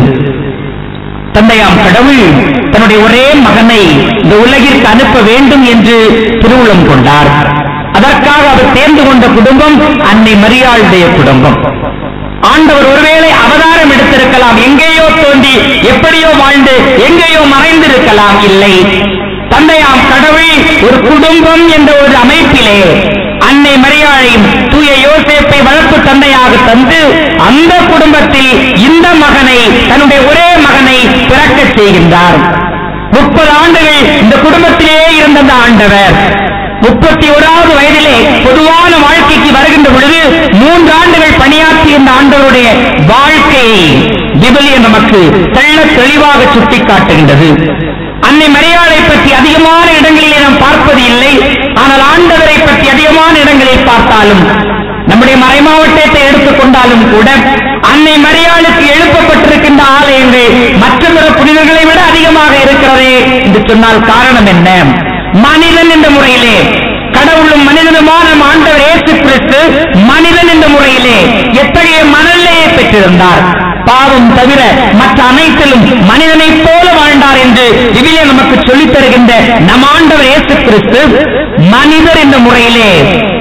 தந்தையாம் கடவுள் தன்னுடைய ஒரே மகனை இந்த உலகிற்கு அனுப்ப வேண்டும் என்று திருவுளம் கொண்டார் அதற்காக அவர் தேர்ந்து கொண்ட குடும்பம் அன்னை மரியாளுடைய குடும்பம் ஆண்டவர் ஒருவேளை அவதாரம் எடுத்திருக்கலாம் எங்கேயோ தோன்றி எப்படியோ வாழ்ந்து எங்கேயோ மறைந்திருக்கலாம் இல்லை தந்தையாம் கடவுள் ஒரு குடும்பம் என்ற ஒரு அமைப்பிலே அன்னை மரியாளையும் தூய யோசேப்பை வளர்ப்பு தந்தையாக தந்து அந்த குடும்பத்தில் இந்த மகனை தன்னுடைய ஒரே மகனை பிறக்கச் செய்கின்றார் முப்பது ஆண்டுகள் இந்த குடும்பத்திலே இருந்த அந்த ஆண்டவர் முப்பத்தி ஓராவது வயதிலே பொதுவான வாழ்க்கைக்கு வருகின்ற பொழுது மூன்று ஆண்டுகள் பணியாற்றிய இந்த ஆண்டவருடைய வாழ்க்கையை விபிலியம் நமக்கு தெள்ள தெளிவாக சுட்டிக்காட்டுகின்றது அன்னை மரியாதை பற்றி அதிகமான இடங்களிலே நாம் பார்ப்பது இல்லை ஆனால் ஆண்டவர் இடங்களில் பார்த்தாலும் நம்முடைய மறைமாவட்டத்தை எடுத்துக்கொண்டாலும் கூட அன்னை மரியாளுக்கு எழுப்பப்பட்டிருக்கின்ற ஆலயங்கள் மற்ற பிற புனிதர்களை விட அதிகமாக இருக்கிறதே என்று சொன்னால் காரணம் என்ன மனிதன் என்ற முறையிலே கடவுளும் மனிதனுமான ஆண்டவர் இயேசு கிறிஸ்து மனிதன் என்ற முறையிலே எத்தகைய மனநிலையை பெற்றிருந்தார் பாவம் தவிர மற்ற அனைத்திலும் மனிதனைப் போல வாழ்ந்தார் என்று விவிலிய நமக்கு சொல்லித் தருகின்ற நம் ஆண்டவர் இயேசு கிறிஸ்து மனிதர் என்ற முறையிலே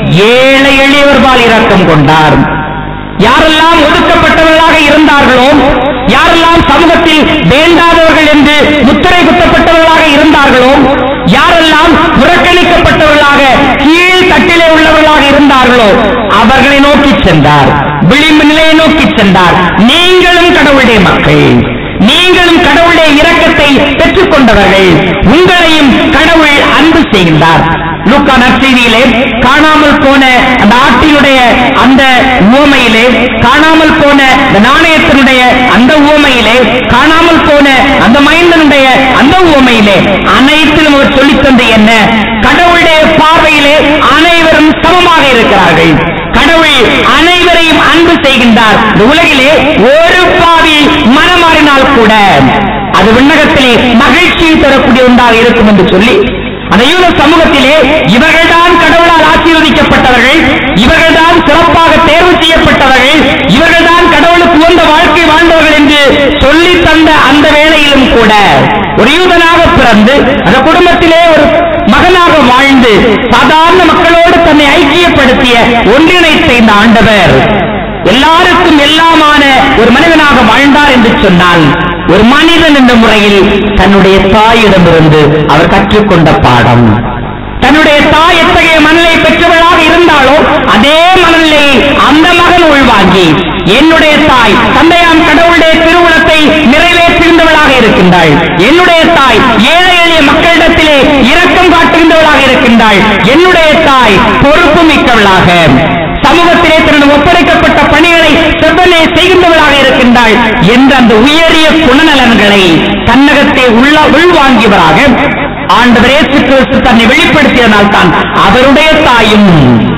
ஏழை எளியவர்பால் இரக்கம் கொண்டார் யாரெல்லாம் ஒதுக்கப்பட்டவர்களாக இருந்தார்களோ யாரெல்லாம் சமூகத்தில் வேண்டாதவர்கள் என்று முத்திரை குத்தப்பட்டவர்களாக இருந்தார்களோ யாரெல்லாம் புறக்கணிக்கப்பட்டவர்களாக கீழ் தட்டிலே உள்ளவர்களாக இருந்தார்களோ அவர்களை நோக்கி சென்றார் விளிம்பு நிலையை நோக்கி சென்றார் நீங்களும் கடவுளுடைய மக்கள் நீங்களும் கடவுளுடைய இரக்கத்தை பெற்றுக் கொண்டவர்கள் உங்களையும் கடவுள் அன்பு செய்கின்றார் லூக்கா நற்செய்தியிலே காணாமல் போன அந்த ஆட்டினுடைய அந்த உவமையிலே காணாமல் போன அந்த நாணயத்தினுடைய அந்த உவமையிலே காணாமல் போன அந்த மைந்தனுடைய அந்த உவமையிலே அனைத்திலும் அவர் சொல்லித் தந்து என்ன கடவுளுடைய பார்வையிலே அனைவரும் சமமாக இருக்கிறார்கள் கடவுள் அனைவரையும் அன்பு செய்கின்றார் இந்த உலகிலே ஒரு பாவி மனமாறினால் கூட அது விண்ணகத்திலே மகிழ்ச்சியை தரக்கூடிய ஒன்றாக இருக்கும் என்று சொல்லி அந்த யூத சமூகத்திலே இவர்கள்தான் கடவுளால் ஆசீர்வதிக்கப்பட்டவர்கள் இவர்கள்தான் சிறப்பாக தேர்வு செய்யப்பட்டவர்கள் இவர்கள்தான் கடவுளுக்கு உகந்த வாழ்க்கை வாழ்ந்தவர்கள் என்று சொல்லி தந்த அந்த வேளையிலும் கூட ஒரு யூதனாக பிறந்து அந்த குடும்பத்திலே ஒரு மகனாக வாழ்ந்து சாதாரண மக்களோடு தன்னை ஐக்கியப்படுத்திய ஒன்றிணைத்த இந்த ஆண்டவர் எல்லாருக்கும் எல்லாமான ஒரு மனிதனாக வாழ்ந்தார் என்று சொன்னால் ஒரு மனிதன் என்ற முறையில் தன்னுடைய தாயிடமிருந்து அவர் கற்றுக்கொண்ட பாடம் தன்னுடைய தாய் எத்தகைய மனநிலை பெற்றவளாக இருந்தாலோ அதே மனநிலையை அந்த மகன் உள்வாங்கி என்னுடைய தாய் தந்தையாம் கடவுளுடைய திருவுளத்தை நிறைவேற்றுகின்றவளாக இருக்கின்றாள் என்னுடைய தாய் ஏழை எளிய மக்களிடத்திலே இரக்கம் காட்டுகின்றவளாக இருக்கின்றாள் என்னுடைய தாய் பொறுப்பு மிக்கவளாக சமூகத்திலே தன்னுடன் ஒப்படைக்கப்பட்ட பணிகளை செவ்வனே செய்கின்றவளாக இருக்கின்றாள் என்ற அந்த உயரிய குணநலன்களை தன்னகத்தை உள்ள உள்வாங்கியவராக ஆண்டவர் இயேசு கிறிஸ்து தன்னை வெளிப்படுத்தியதனால் தான் அவருடைய தாயும்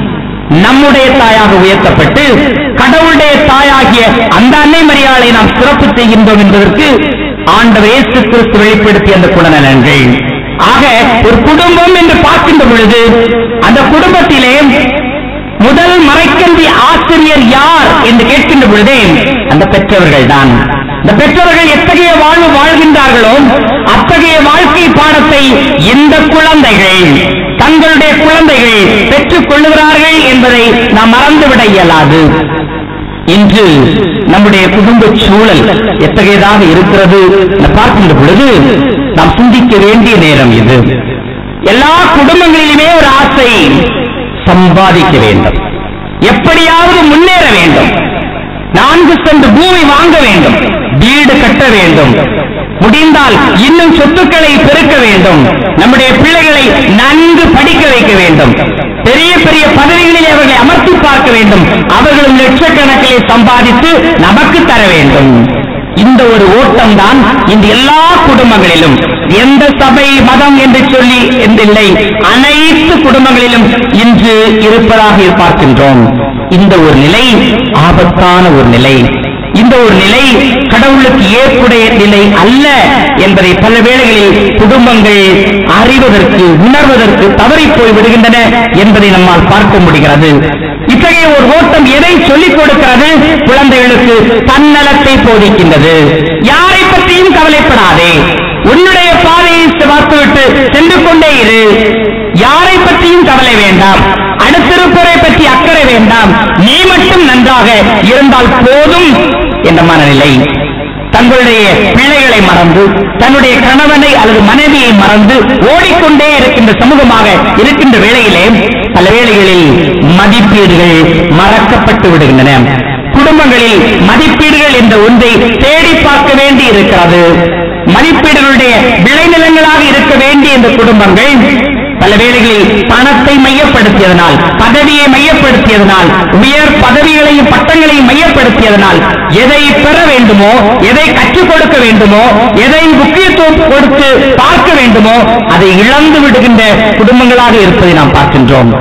நம்முடைய தாயாக உயர்த்தப்பட்டு கடவுளுடைய தாயாகிய அந்த அன்னை மரியாதை நாம் சிறப்பு செய்கின்றோம் என்பதற்கு ஆண்டவர் இயேசு கிறிஸ்து வெளிப்படுத்திய அந்த குணநலன்கள் ஆக ஒரு குடும்பம் என்று பார்க்கின்ற பொழுது அந்த குடும்பத்திலே முதல் மறைக்கல்வி ஆசிரியர் யார் என்று கேட்கின்ற பொழுதே அந்த பெற்றவர்கள் தான் இந்த பெற்றவர்கள் எத்தகைய வாழ்வு வாழ்கின்றார்களோ அத்தகைய வாழ்க்கை பாடத்தை இந்த குழந்தைகள் தங்களுடைய குழந்தைகள் பெற்றுக் கொள்ளுகிறார்கள் என்பதை நாம் மறந்துவிட இயலாது இன்று நம்முடைய குடும்ப சூழல் எத்தகையதாக இருக்கிறது என பார்க்கின்ற பொழுது நாம் சிந்திக்க வேண்டிய நேரம் இது எல்லா குடும்பங்களிலுமே ஒரு ஆசை சம்பாதிக்க வேண்டும் எப்படியாவது முன்னேற வேண்டும் நான்கு சென்று பூமி வாங்க வேண்டும் வீடு கட்ட வேண்டும் முடிந்தால் இன்னும் சொத்துக்களை பெருக்க வேண்டும் நம்முடைய பிள்ளைகளை நன்கு படிக்க வைக்க வேண்டும் பெரிய பெரிய பதவிகளில் அவர்களை அமர்த்தி பார்க்க வேண்டும் அவர்களும் லட்சக்கணக்கிலே சம்பாதித்து நமக்கு தர வேண்டும் இந்த ஒரு ஓட்டம் தான் இந்த எல்லா குடும்பங்களிலும் எந்த சபை மதம் என்று சொல்லி என்றில்லை அனைத்து குடும்பங்களிலும் இன்று இருப்பதாக பார்க்கின்றோம் இந்த ஒரு நிலை ஆபத்தான ஒரு நிலை இந்த ஒரு நிலை கடவுளுக்கு ஏற்புடைய நிலை அல்ல என்பதை பல வேளைகளில் குடும்பங்கள் அறிவதற்கு உணர்வதற்கு தவறிப் போய் விடுகின்றன என்பதை நம்மால் பார்க்க முடிகிறது இத்தகைய ஒரு ஓட்டம் எதை சொல்லிக் கொடுக்கிறது குழந்தைகளுக்கு தன்னலத்தை போதிக்கின்றது யாரை பற்றியும் கவலைப்படாதே உன்னுடைய பாதையை பார்த்துவிட்டு சென்று கொண்டே இரு யாரை பற்றியும் கவலை வேண்டாம் அடுத்திருப்பவரை பற்றி அக்கறை வேண்டாம் நீ மட்டும் நன்றாக இருந்தால் போதும் என்ற மனநிலை தங்களுடைய பிள்ளைகளை மறந்து தன்னுடைய கணவனை அல்லது மனைவியை மறந்து ஓடிக்கொண்டே இருக்கின்ற சமூகமாக இருக்கின்ற வேளையிலே பல வேளைகளில் மதிப்பீடுகள் மறக்கப்பட்டு விடுகின்றன குடும்பங்களில் மதிப்பீடுகள் என்ற ஒன்றை தேடி பார்க்க வேண்டி இருக்கிறது மதிப்பீடுகளுடைய விளைநிலங்களாக இருக்க வேண்டிய இந்த குடும்பங்கள் பல வேளைகளில் பணத்தை மையப்படுத்தியதனால் பதவியை மையப்படுத்தியதனால் உயர் பதவிகளையும் பட்டங்களையும் மையப்படுத்தியதனால் எதை பெற வேண்டுமோ எதை கற்றுக் கொடுக்க வேண்டுமோ எதை முக்கியத்துவம் கொடுத்து பார்க்க வேண்டுமோ அதை இழந்து விடுகின்ற குடும்பங்களாக இருப்பதை நாம் பார்க்கின்றோம்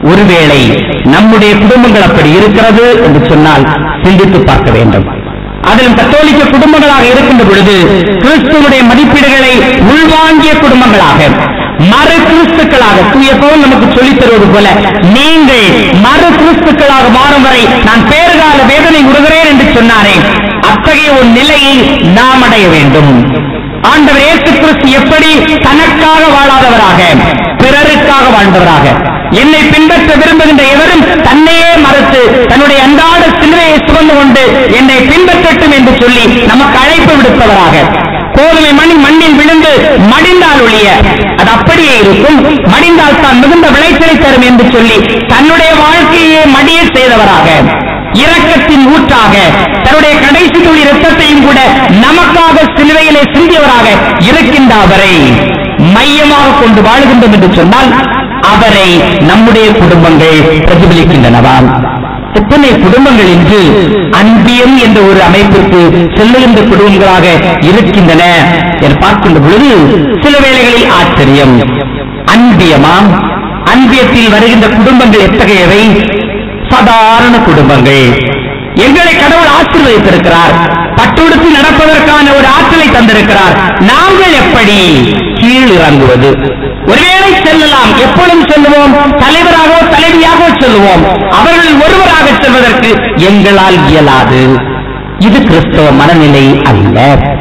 ஒருவேளை நம்முடைய குடும்பங்கள் அப்படி இருக்கிறது என்று சொன்னால் சிந்தித்து பார்க்க வேண்டும் அதிலும் கத்தோலிக்க குடும்பங்களாக இருக்கின்ற பொழுது கிறிஸ்துவனுடைய மதிப்பீடுகளை உள்வாங்கிய குடும்பங்களாக மறு கிறிஸ்துக்களாக தூய பவுல் நமக்கு சொல்லித் தருவது போல நீங்கள் மறு கிறிஸ்துக்களாக மாறும் வரை நான் பேறுகால வேதனை விடுகிறேன் என்று சொன்னாரே அத்தகைய ஒரு நிலையை நாம் அடைய வேண்டும் ஆண்டவர் இயேசு கிறிஸ்து எப்படி தனக்காக வாழாதவராக பிறருக்காக வாழ்ந்தவராக என்னை பின்பற்ற விரும்புகின்ற எவரும் தன்னையே மறுத்து தன்னுடைய அன்றாட சிலுவையை சுமந்து கொண்டு என்னை பின்பற்றட்டும் என்று சொல்லி நமக்கு அழைப்பு விடுத்தவராக கோதுமை மணி மண்ணில் விழுந்து மடிந்தால் ஒழிய அது அப்படியே இருக்கும் மடிந்தால் தான் மிகுந்த விளைச்சலை தரும் என்று சொல்லி தன்னுடைய வாழ்க்கையை மடிய செய்தவராக இரக்கத்தின் ஊற்றாக தன்னுடைய கடைசி துளி இரத்தத்தையும் கூட நமக்காக சிலுவையிலே சிந்தியவராக இருக்கின்ற அவரை மையமாக கொண்டு வாழுகின்றோம் என்று சொன்னால் அவரை நம்முடைய குடும்பங்கள் பிரதிபலிக்கின்றனவாம் எத்தனை குடும்பங்கள் இன்று அன்பியம் என்ற ஒரு அமைப்பிற்கு செல்லுகின்ற குடும்பங்களாக இருக்கின்றன என பார்க்கின்ற பொழுது சில வேளைகளில் ஆச்சரியம் அன்பியமாம் அன்பியத்தில் வருகின்ற குடும்பங்கள் எத்தகையவை சாதாரண குடும்பங்கள் எங்களை கடவுள் ஆசீர்வதித்திருக்கிறார் பட்டுடுத்து நடப்பதற்கான ஒரு ஆற்றலை தந்திருக்கிறார் நாங்கள் எப்படி கீழ் இறங்குவது ஒருவேளை செல்லலாம் எப்பொழுதும் செல்லுவோம் தலைவராகவோ தலைவியாகவோ செல்லுவோம் அவர்கள் ஒருவராக செல்வதற்கு எங்களால் இயலாது இது கிறிஸ்தவ மனநிலை அல்ல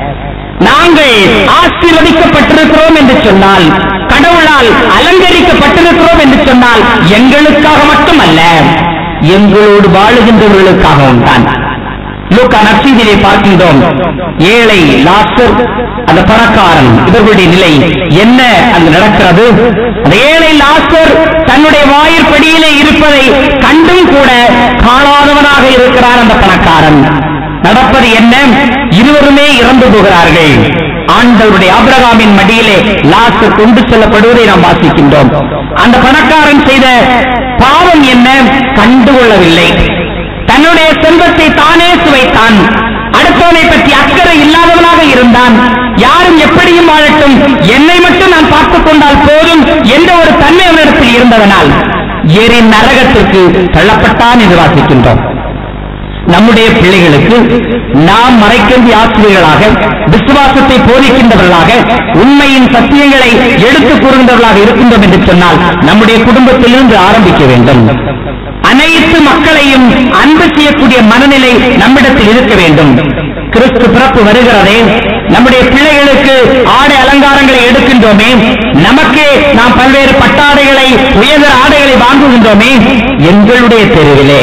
நாங்கள் ஆசீர்வதிக்கப்பட்டிருக்கிறோம் என்று சொன்னால் கடவுளால் அலங்கரிக்கப்பட்டிருக்கிறோம் என்று சொன்னால் எங்களுக்காக மட்டுமல்ல எங்களோடு வாழுகின்றவர்களுக்காகவும் தான் லூக்கா நற்செய்தியிலே பார்க்கின்றோம் ஏழை லாஸ்டர் அந்த பணக்காரன் இவர்களுடைய நிலை என்ன அங்கு நடக்கிறது அந்த ஏழை லாஸ்டர் தன்னுடைய வாயிற்படியிலே இருப்பதை கண்டும் கூட காணாதவனாக இருக்கிறார் அந்த பணக்காரன் நடப்பது என்ன இருவருமே இறந்து போகிறார்கள் ஆண்டவருடைய ஆபிரகாமின் மடியிலே லாஸ்டர் கொண்டு செல்லப்படுவதை நாம் வாசிக்கின்றோம் அந்த பணக்காரன் செய்த பாவம் என்ன கண்டுகொள்ளவில்லை தன்னுடைய செல்வத்தை தானே சுவைத்தான் அடுத்தவனை பற்றி அக்கறை இல்லாதவனாக இருந்தான் யாரும் எப்படியும் வாழட்டும் என்னை மட்டும் நான் பார்த்துக் கொண்டால் போதும் என்ற ஒரு தன்மை அவனிடத்தில் இருந்ததனால் எரி நரகத்திற்கு தள்ளப்பட்டான் என்று வாசிக்கின்றோம் நம்முடைய பிள்ளைகளுக்கு நாம் மறைக்கின்ற ஆசிரியர்களாக விசுவாசத்தை போதிக்கின்றவர்களாக உண்மையின் சத்தியங்களை எடுத்துக் கூறுகின்றவர்களாக இருக்கின்றோம் என்று சொன்னால் நம்முடைய குடும்பத்திலிருந்து ஆரம்பிக்க வேண்டும் அனைத்து மக்களையும் அன்பு செய்யக்கூடிய மனநிலை நம்மிடத்தில் இருக்க வேண்டும் கிறிஸ்து பிறப்பு வருகிறதே நம்முடைய பிள்ளைகளுக்கு ஆடை அலங்காரங்களை எடுக்கின்றோமே நமக்கே நாம் பல்வேறு பட்டாடைகளை உயர்ந்த ஆடைகளை வாங்குகின்றோமே எங்களுடைய தெருவிலே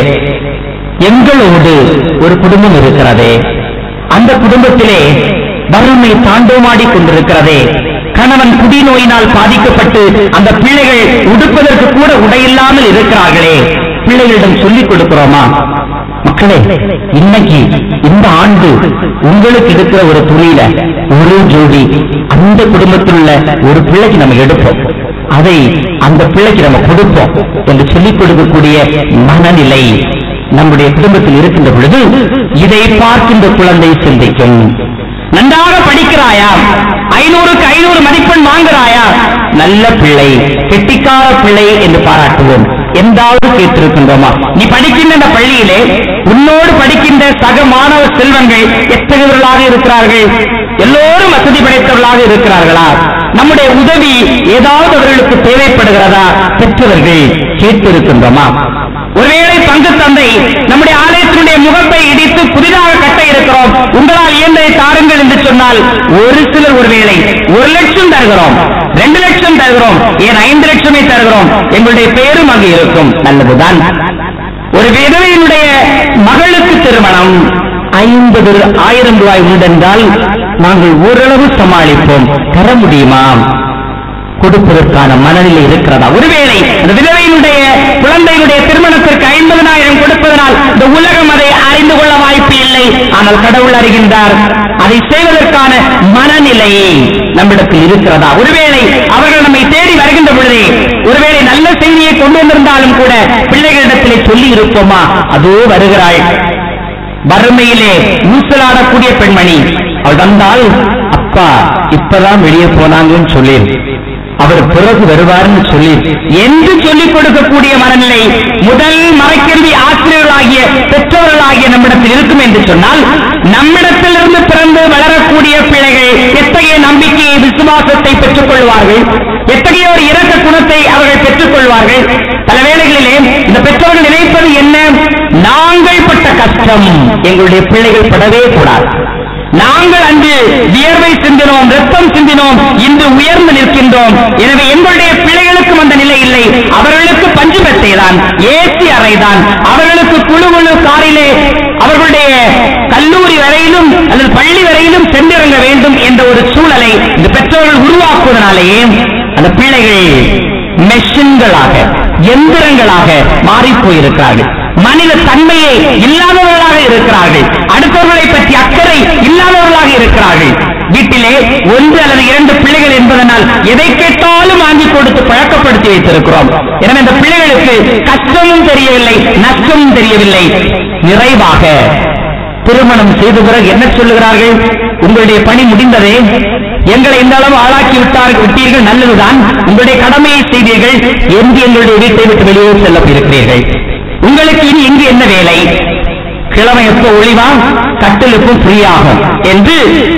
எங்களோடு ஒரு குடும்பம் இருக்கிறதே அந்த குடும்பத்திலே வறுமை தாண்டோமாடி கொண்டிருக்கிறதே கணவன் குடிநோயினால் பாதிக்கப்பட்டு அந்த பிள்ளைகள் உடுப்பதற்கு கூட உடையில்லாமல் இருக்கிறார்களே பிள்ளைகளிடம் சொல்லிக் கொடுக்கிறோமா மக்களே இன்னைக்கு இந்த ஆண்டு உங்களுக்கு இருக்கிற ஒரு துணியில ஒரு ஜோடி அந்த குடும்பத்தில் உள்ள ஒரு பிள்ளைக்கு நம்ம எடுப்போம் அதை அந்த பிள்ளைக்கு நம்ம கொடுப்போம் என்று சொல்லிக் கொடுக்கக்கூடிய மனநிலை நம்முடைய குடும்பத்தில் இருக்கின்ற பொழுது இதை பார்க்கின்ற குழந்தை சிந்திக்கும் நன்றாக படிக்கிறாயா ஐநூறுக்கு ஐநூறு மதிப்பெண் வாங்குறாயா நல்ல பிள்ளை கெட்டிக்கார பிள்ளை என்று பாராட்டுவோம் எந்தாவது கேட்டிருக்கின்றோமா நீ படிக்கின்ற அந்த பள்ளியிலே உன்னோடு படிக்கின்ற சக மாணவ செல்வங்கள் எத்தகையவர்களாக இருக்கிறார்கள் எல்லோரும் வசதி படைத்தவர்களாக இருக்கிறார்களா நம்முடைய உதவி ஏதாவது அவர்களுக்கு தேவைப்படுகிறதா பெற்றவர்கள் கேட்டிருக்கின்றோமா ஒருவேளை பங்கு தந்தை நம்முடைய ஆலயத்தினுடைய முகப்பை இடித்து புதிதாக கட்ட இருக்கிறோம் உங்களால் இயந்ததை தாருங்கள் என்று சொன்னால் ஒரு சிலர் ஒருவேளை ஒரு லட்சம் தருகிறோம் ரெண்டு லட்சம் தருகிறோம் ஏன் ஐந்து லட்சமே தருகிறோம் எங்களுடைய பெயரும் அங்கு இருக்கும் நல்லதுதான் ஒரு விதவையினுடைய மகளுக்கு திருமணம் ஐம்பது ஆயிரம் ரூபாய் உண்டென்றால் நாங்கள் ஓரளவு சமாளிப்போம் தர முடியுமா கொடுப்பதற்கான மனநிலை இருக்கிறதா ஒருவேளை அந்த விதவையினுடைய குழந்தையினுடைய திருமணத்திற்கு ஐம்பதனாயிரம் கொடுப்பதனால் இந்த உலகம் அதை அறிந்து கொள்ள வாய்ப்பு இல்லை ஆனால் கடவுள் அறிகின்றார் அதை செய்வதற்கான மனநிலை நம்மிடத்தில் இருக்கிறதா ஒருவேளை அவர்கள் நம்மை தேடி வருகின்ற பொழுதே ஒருவேளை நல்ல செய்தியை கொண்டு வந்திருந்தாலும் கூட பிள்ளைகளிடத்திலே சொல்லி இருப்போமா அதோ வருகிறாள் வறுமையிலே ஊசலாடக்கூடிய பெண்மணி அவள் வந்தால் அப்பா இப்பதான் வெளியே போனாங்கன்னு சொல்லி அவர் பிறகு வருவார்னு சொல்லி என்று சொல்லிக் கொடுக்கக்கூடிய மனநிலை முதல் மறைக்கல்வி ஆசிரியர்களாகிய பெற்றோர்களாகிய நம்மிடத்தில் இருக்கும் என்று சொன்னால் நம்மிடத்திலிருந்து பிறந்து வளரக்கூடிய பிள்ளைகள் எத்தகைய நம்பிக்கையை விசுவாசத்தை பெற்றுக் கொள்வார்கள் எத்தகைய ஒரு இரக்க குணத்தை அவர்கள் பெற்றுக் கொள்வார்கள் பல வேளைகளிலே இந்த பெற்றோர்கள் நினைப்பது என்ன நாங்கள் பட்ட கஷ்டம் எங்களுடைய பிள்ளைகள் படவே கூடாது நாங்கள் அன்று வியர்வை சிந்தினோம் ரத்தம் சிந்தினோம் இன்று உயர்ந்து நிற்கின்றோம் எனவே எங்களுடைய பிள்ளைகளுக்கும் அந்த நிலை இல்லை அவர்களுக்கு பஞ்சு மெத்தை தான் ஏசி அறைதான் அவர்களுக்கு குழு குழு காரிலே அவர்களுடைய கல்லூரி வரையிலும் அல்லது பள்ளி வரையிலும் சென்றிறங்க வேண்டும் என்ற ஒரு சூழலை இந்த பெற்றோர்கள் உருவாக்குவதனாலேயே அந்த பிள்ளைகள் மெஷின்களாக எந்திரங்களாக மாறி போயிருக்கிறார்கள் மனித தன்மையை இல்லாதவர்களாக இருக்கிறார்கள் அடுத்தவர்களை பற்றி அக்கறை இல்லாதவர்களாக இருக்கிறார்கள் வீட்டிலே ஒன்று அல்லது இரண்டு பிள்ளைகள் என்பதனால் எதை கேட்டாலும் வாங்கி கொடுத்து பழக்கப்படுத்தி வைத்திருக்கிறோம் எனவே இந்த பிள்ளைகளுக்கு கஷ்டமும் தெரியவில்லை நஷ்டமும் தெரியவில்லை நிறைவாக திருமணம் செய்த பிறகு என்ன சொல்லுகிறார்கள் உங்களுடைய பணி முடிந்ததே எங்களை இந்த அளவு ஆளாக்கி விட்டார்கள் விட்டீர்கள் நல்லதுதான் உங்களுடைய கடமையை செய்தீர்கள் என்று எங்களுடைய வீட்டை விட்டு வெளியே செல்ல இருக்கிறீர்கள் உங்களுக்கு இனி எங்கு என்ன வேலை கிழமை எப்போ ஒளிவா கட்டில் எப்போ ஃப்ரீ ஆகும் என்று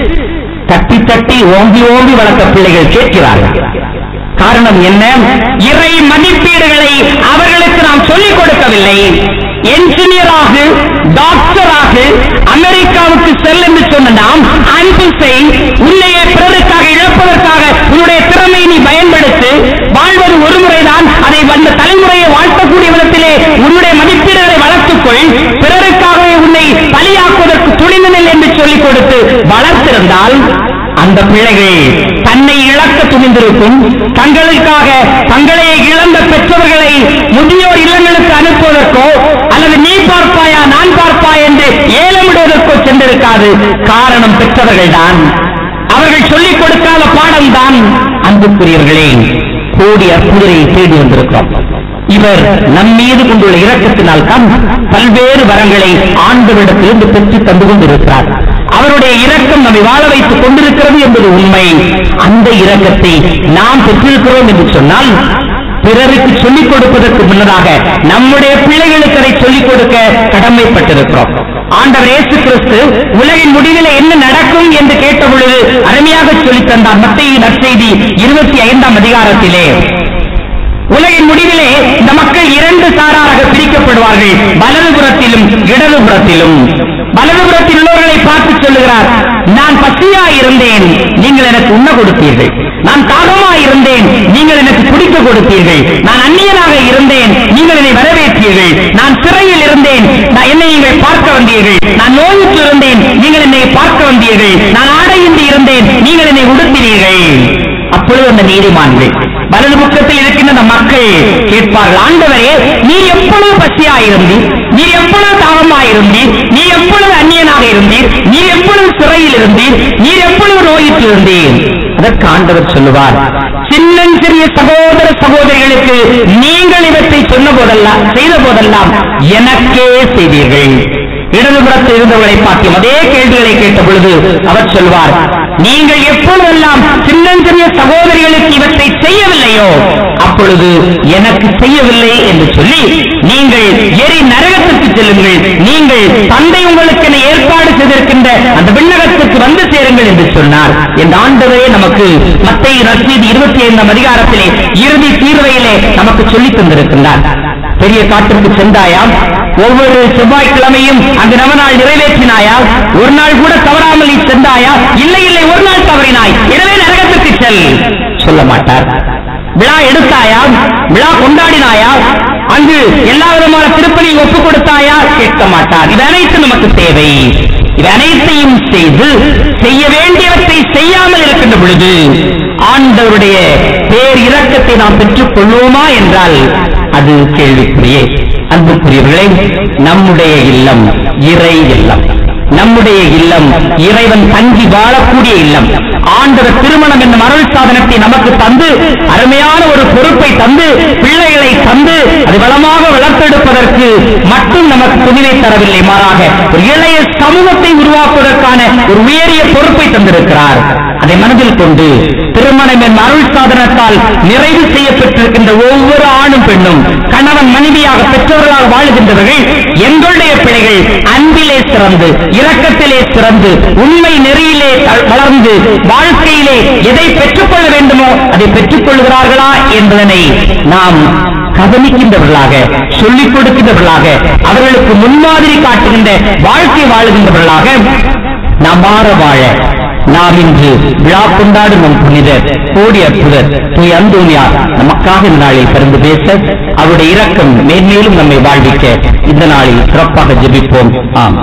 தட்டி தட்டி ஓங்கி ஓங்கி வளர்த்த பிள்ளைகள் கேட்கிறார்கள் காரணம் என்ன இறை மதிப்பீடுகளை அவர்களுக்கு நாம் சொல்லிக் கொடுக்கவில்லை என்ஜினியராக டாக்டராக அமெரிக்காவுக்கு செல் என்று சொன்ன நாம் அன்பு செய் உன்னையே பிறருக்காக இழப்பதற்காக உன்னுடைய திறமையை நீ பயன்படுத்து வாழ்வது ஒரு முறைதான் அதை அந்த தலைமுறையை வாழ்த்தக்கூடிய விதத்திலே உன்னுடைய மதிப்பீடுகளை வளர்த்துக்கொள் பிறருக்காகவே உன்னை பலியாக்குவதற்கு துணிந்தனில் என்று சொல்லிக் கொடுத்து வளர்த்திருந்தால் அந்த பிள்ளைகள் தன்னை இழக்க துணிந்திருக்கும் தங்களுக்காக தங்களை இழந்த பெற்றவர்களை முதியோர் இல்லங்களுக்கு அனுப்புவதற்கோ அல்லது நீ பார்ப்பாயா நான் பார்ப்பாய் என்று ஏலமிடுவதற்கோ சென்றிருக்காது காரணம் பெற்றவர்கள் தான் அவர்கள் சொல்லிக் கொடுக்காத பாடம் தான் அன்புக்குரியவர்களே கோடி அற்புதரை தேடி வந்திருக்கிறோம் இவர் நம் மீது கொண்டுள்ள இரக்கத்தினால் தான் பல்வேறு வரங்களை ஆண்டவரிடத்திலிருந்து பெற்று தந்து கொண்டிருக்கிறார் அவருடைய இரக்கம் நம்மை வாழ வைத்துக் கொண்டிருக்கிறது என்பது உண்மை அந்த இரக்கத்தை நாம் பெற்றிருக்கிறோம் என்று சொன்னால் பிறருக்கு சொல்லிக் கொடுப்பதற்கு முன்னதாக நம்முடைய பிள்ளைகளுக்கு அதை சொல்லிக் கொடுக்க கடமைப்பட்டிருக்கிறோம் ஆண்டவர் இயேசு கிறிஸ்து உலகின் முடிவில் என்ன நடக்கும் என்று கேட்ட பொழுது அருமையாக சொல்லித் தந்தார் மத்திய நற்செய்தி இருபத்தி ஐந்தாம் அதிகாரத்திலே உலகின் முடிவிலே இந்த மக்கள் இரண்டு சாராராக பிரிக்கப்படுவார்கள் வலதுபுறத்திலும் இடதுபுறத்திலும் வலதுபுறத்தில் உள்ளவர்களை பார்த்து சொல்லுகிறார் நான் பசியா இருந்தேன் நீங்கள் எனக்கு உண்ண கொடுத்தீர்கள் நான் தாகமா இருந்தேன் நீங்கள் எனக்கு குடிக்க கொடுத்தீர்கள் நான் அந்நியனாக இருந்தேன் நீங்கள் என்னை வரவேற்றீர்கள் நான் சிறையில் இருந்தேன் நான் என்னை நீங்கள் பார்க்க வந்தீர்கள் நான் நோயுற்று இருந்தேன் நீங்கள் என்னை பார்க்க வந்தீர்கள் நான் ஆடையின்றி இருந்தேன் நீங்கள் என்னை உடுத்தினீர்கள் அப்பொழுது அந்த நீதிமான்கள் வலது பக்கத்தில் இருக்கின்ற அந்த மக்கள் கேட்பார்கள் ஆண்டவரே நீ எப்பொழுது பசியாயிருந்தீர் நீ எப்பொழுது தாகமாயிருந்தீர் நீ எப்பொழுது அந்நியனாக இருந்தீர் நீ எப்பொழுது சிறையில் இருந்தீர் நீ எப்பொழுது நோயிற்று இருந்தீர் அதற்கு ஆண்டவர் சொல்லுவார் சின்னஞ்சிறிய சகோதர சகோதரிகளுக்கு நீங்கள் இவற்றை சொன்ன போதெல்லாம் செய்த போதெல்லாம் எனக்கே செய்தீர்கள் இடதுபுறத்தில் இருந்தவர்களை பார்த்து அதே கேள்விகளை கேட்ட பொழுது அவர் சொல்வார் நீங்கள் எப்பொழுதெல்லாம் சின்னஞ்சிறிய சகோதரிகளுக்கு இவற்றை செய்யவில்லையோ அப்பொழுது எனக்கு செய்யவில்லை என்று சொல்லி நீங்கள் எரி நரகத்திற்கு செல்லுங்கள் நீங்கள் தந்தை உங்களுக்கு என ஏற்பாடு செய்திருக்கின்ற அந்த விண்ணகத்துக்கு வந்து சேருங்கள் என்று சொன்னார் இந்த ஆண்டவரே நமக்கு மத்திய ரசீது இருபத்தி ஐந்தாம் அதிகாரத்திலே இறுதி தீர்வையிலே நமக்கு சொல்லித் தந்திருக்கின்றார் பெரிய காட்டிற்கு சென்றாயாம் ஒவ்வொரு செவ்வாய்க்கிழமையும் அந்த நவநாள் நிறைவேற்றினாயா ஒரு நாள் கூட தவறாமல் நீ சென்றாயா இல்லை இல்லை ஒரு நாள் தவறினாய் எனவே நரகத்துக்கு செல் சொல்ல மாட்டார் விழா எடுத்தாயா விழா கொண்டாடினாயா அங்கு எல்லா விதமான திருப்பணியும் ஒப்புக் கொடுத்தாயா கேட்க மாட்டார் இது அனைத்து நமக்கு தேவை இது அனைத்தையும் செய்து செய்ய வேண்டியவற்றை செய்யாமல் இருக்கின்ற பொழுது ஆண்டவருடைய பேர் இரக்கத்தை நாம் பெற்றுக் கொள்வோமா என்றால் அது கேள்விக்குரியே அன்புக்குரியவர்களே நம்முடைய இல்லம் இறை இல்லம் நம்முடைய இல்லம் இறைவன் தங்கி வாழக்கூடிய இல்லம் ஆண்டவர் திருமணம் என்னும் அருள் சாதனத்தை நமக்கு தந்து அருமையான ஒரு பொறுப்பை தந்து பிள்ளைகளை தந்து அது வளமாக வளர்த்தெடுப்பதற்கு மட்டும் நமக்கு துணிவை தரவில்லை மாறாக ஒரு இளைய சமூகத்தை உருவாக்குவதற்கான ஒரு உயரிய பொறுப்பை தந்திருக்கிறார் அதை மனதில் கொண்டு திருமணம் என் அருள் சாதனத்தால் நிறைவு செய்யப்பட்டிருக்கின்ற ஒவ்வொரு ஆணும் பெண்ணும் கணவன் மனைவியாக பெற்றோர்களாக வாழுகின்றவர்கள் எங்களுடைய பிள்ளைகள் அன்பிலே சிறந்து இரக்கத்திலே சிறந்து உண்மை நெறியிலே த- வளர்ந்து வாழ்க்கையிலே எதை பெற்றுக்கொள்ள வேண்டுமோ அதை பெற்றுக் கொள்கிறார்களா என்பதனை நாம் கவனிக்கின்றவர்களாக சொல்லிக் கொடுக்கின்றவர்களாக அவர்களுக்கு முன்மாதிரி காட்டுகின்ற வாழ்க்கை வாழுகின்றவர்களாக நாம் மாற வாழ நாம் இன்று விழா கொண்டாடும் நம் புனிதர் கோடி அற்புதர் தூய் அந்தோனியார் நமக்காக இந்த நாளில் பிறந்து பேச அவருடைய இரக்கம் மேன்மேலும் நம்மை வாழ்விக்க இந்த நாளில் சிறப்பாக ஜெபிப்போம் ஆம்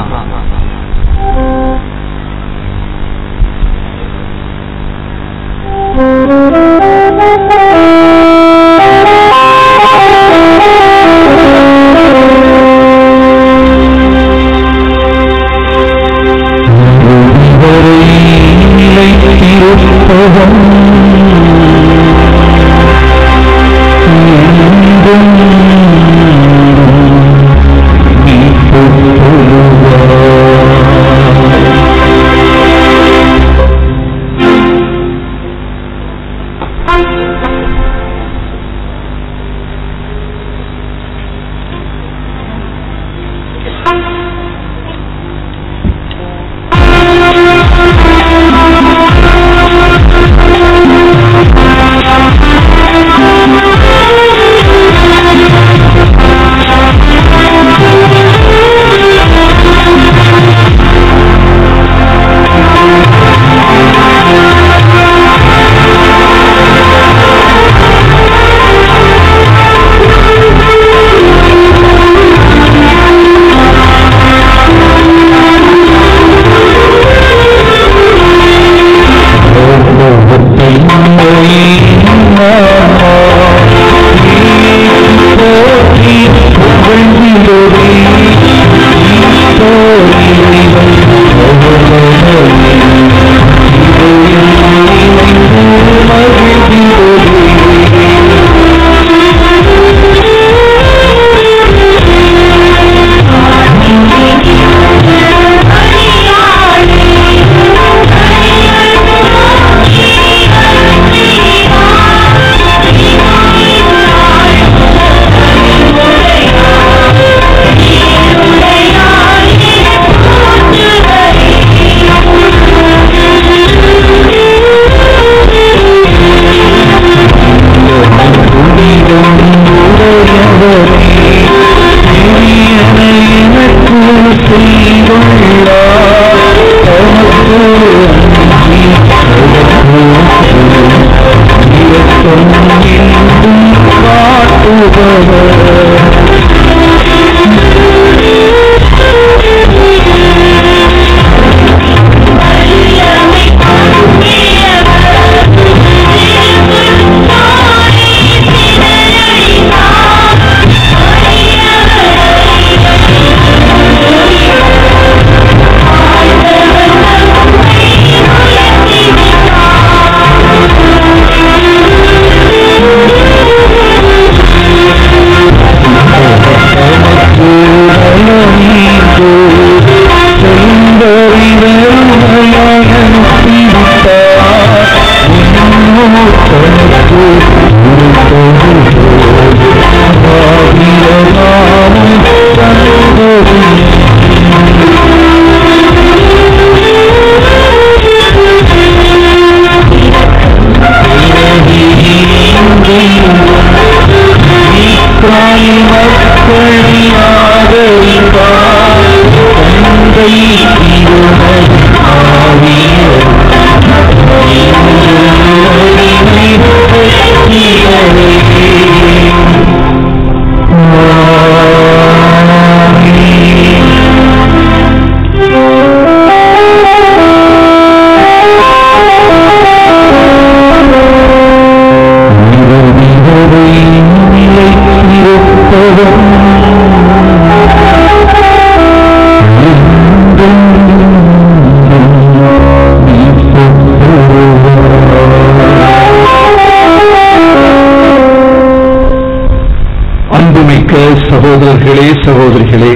அன்புமிக்க சகோதரர்களே சகோதரிகளே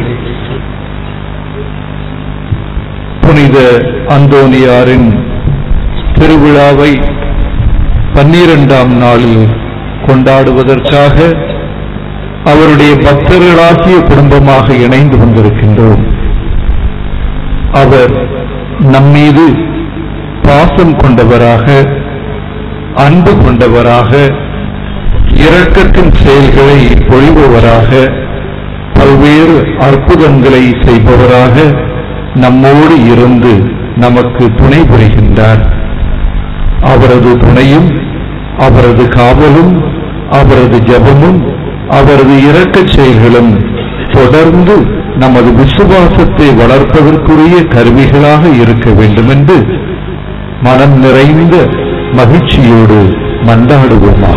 புனித அந்தோனியாரின் திருவிழாவை பன்னிரெண்டாம் நாளில் கொண்டாடுவதற்காக அவருடைய பக்தர்களாகிய குடும்பமாக இணைந்து வந்திருக்கின்றோம் அவர் நம்மீது பாசம் கொண்டவராக அன்பு கொண்டவராக இரக்கத்தின் செயல்களை பொழிபவராக பல்வேறு அற்புதங்களை செய்பவராக நம்மோடு இருந்து நமக்கு துணை புரிகின்றார் அவரது துணையும் அவரது காவலும் அவரது ஜெபமும் அவரது இரக்கச் செயல்களும் தொடர்ந்து நமது விசுவாசத்தை வளர்ப்பதற்குரிய கருவிகளாக இருக்க வேண்டும் என்று மனம் நிறைந்த மகிழ்ச்சியோடு மன்றாடுவோமாக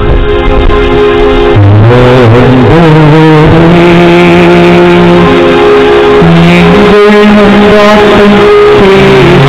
எங்கள் மன்றாட்டை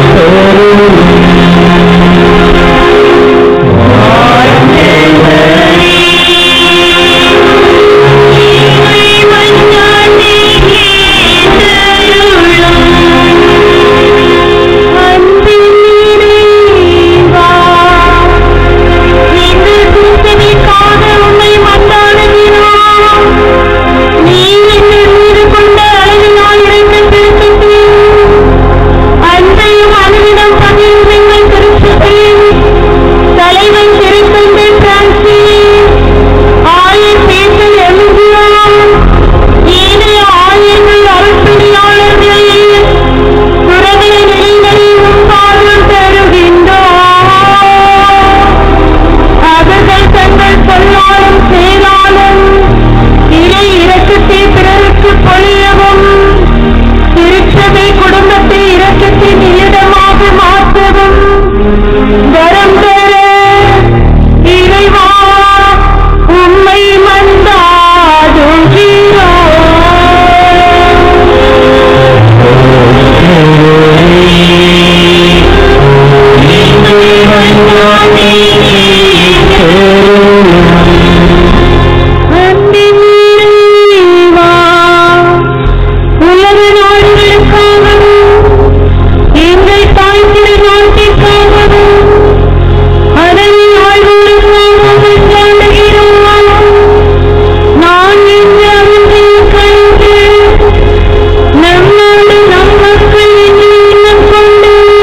தலைவன் திருத்தந்தை பிரான்சிஸ் ஆயர் பேசல் எம்ஜிஆர் ஏனைய ஆயர்கள் அருட்பணியாளர்கள் துறவிய நெறிகளையும் பாடம் தருகின்றோம் அவர்கள் தங்கள் சொல்லாலும் செயலாலும் இறை இரக்கத்தை பிறருக்கு பொழியவும் திருச்சபை குடும்பத்தை இரக்கத்தின் இடமாக மாற்றவும் வரம் தர இறைவா உம்மை உலக நாடுகளுக்காகவும் எங்கள் தாய் திரு நாட்டிற்காகவும் அதனை ஆழ்வோருக்காகவும் கொண்டாடுகிறோம் நான் இந்த அமைதியை கண்டு நம்மோடு நம் மக்கள் என்று எண்ணம் கொண்டு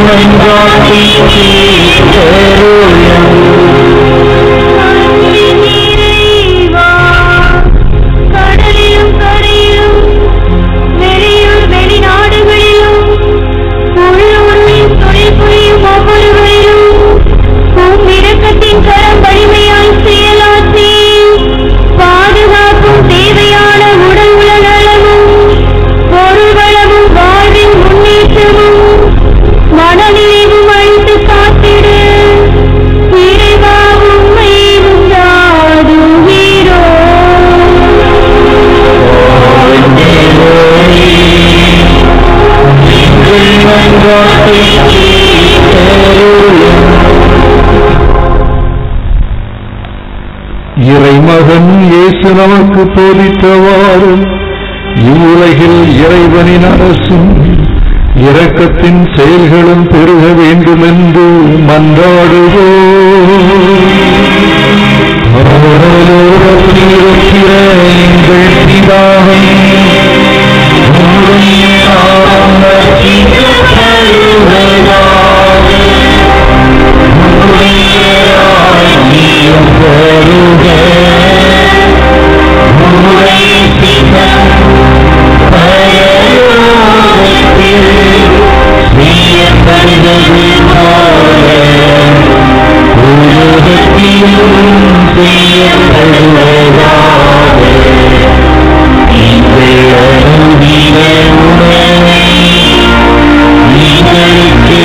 மன்றாட்டி இறைவா, கடலிலும் கரையிலும் வெளியூர் வெளிநாடுகளிலும் உள்ளூரில் தொழில் புரியும் ஒவ்வொருவரிலும் உம் இரக்கத்தின் கரம் வலிமையாய் செயலாற்றி பாதுகாப்பும் தேவையான உடல் உள்ள நலமும் பொருள் வளமும் வாழ்வின் முன்னேற்றமும் மனநிறைவும் அழித்து காத்திடு இறைவா உம்மை உண்டாடுகிறோ இறைமகன் இயேசு நமக்கு போதித்தவாறு இவ்வுலகில் இறைவனின் அரசும் இரக்கத்தின் செயல்களும் பெருக வேண்டும் என்று மன்றாடுவோம் பரலோகத்தில் இருக்கிற எங்கள் பிதாவே, உம்முடைய நாமம் வருவதாக. உம்முடைய ராஜ்யம் வருக. உம்முடைய சித்தம் பரலோகத்தில் செய்யப்படுவது போல உலகத்திலும் செய்யப்படுவதாக எங்கள் அனுதின உணவை எங்களுக்கு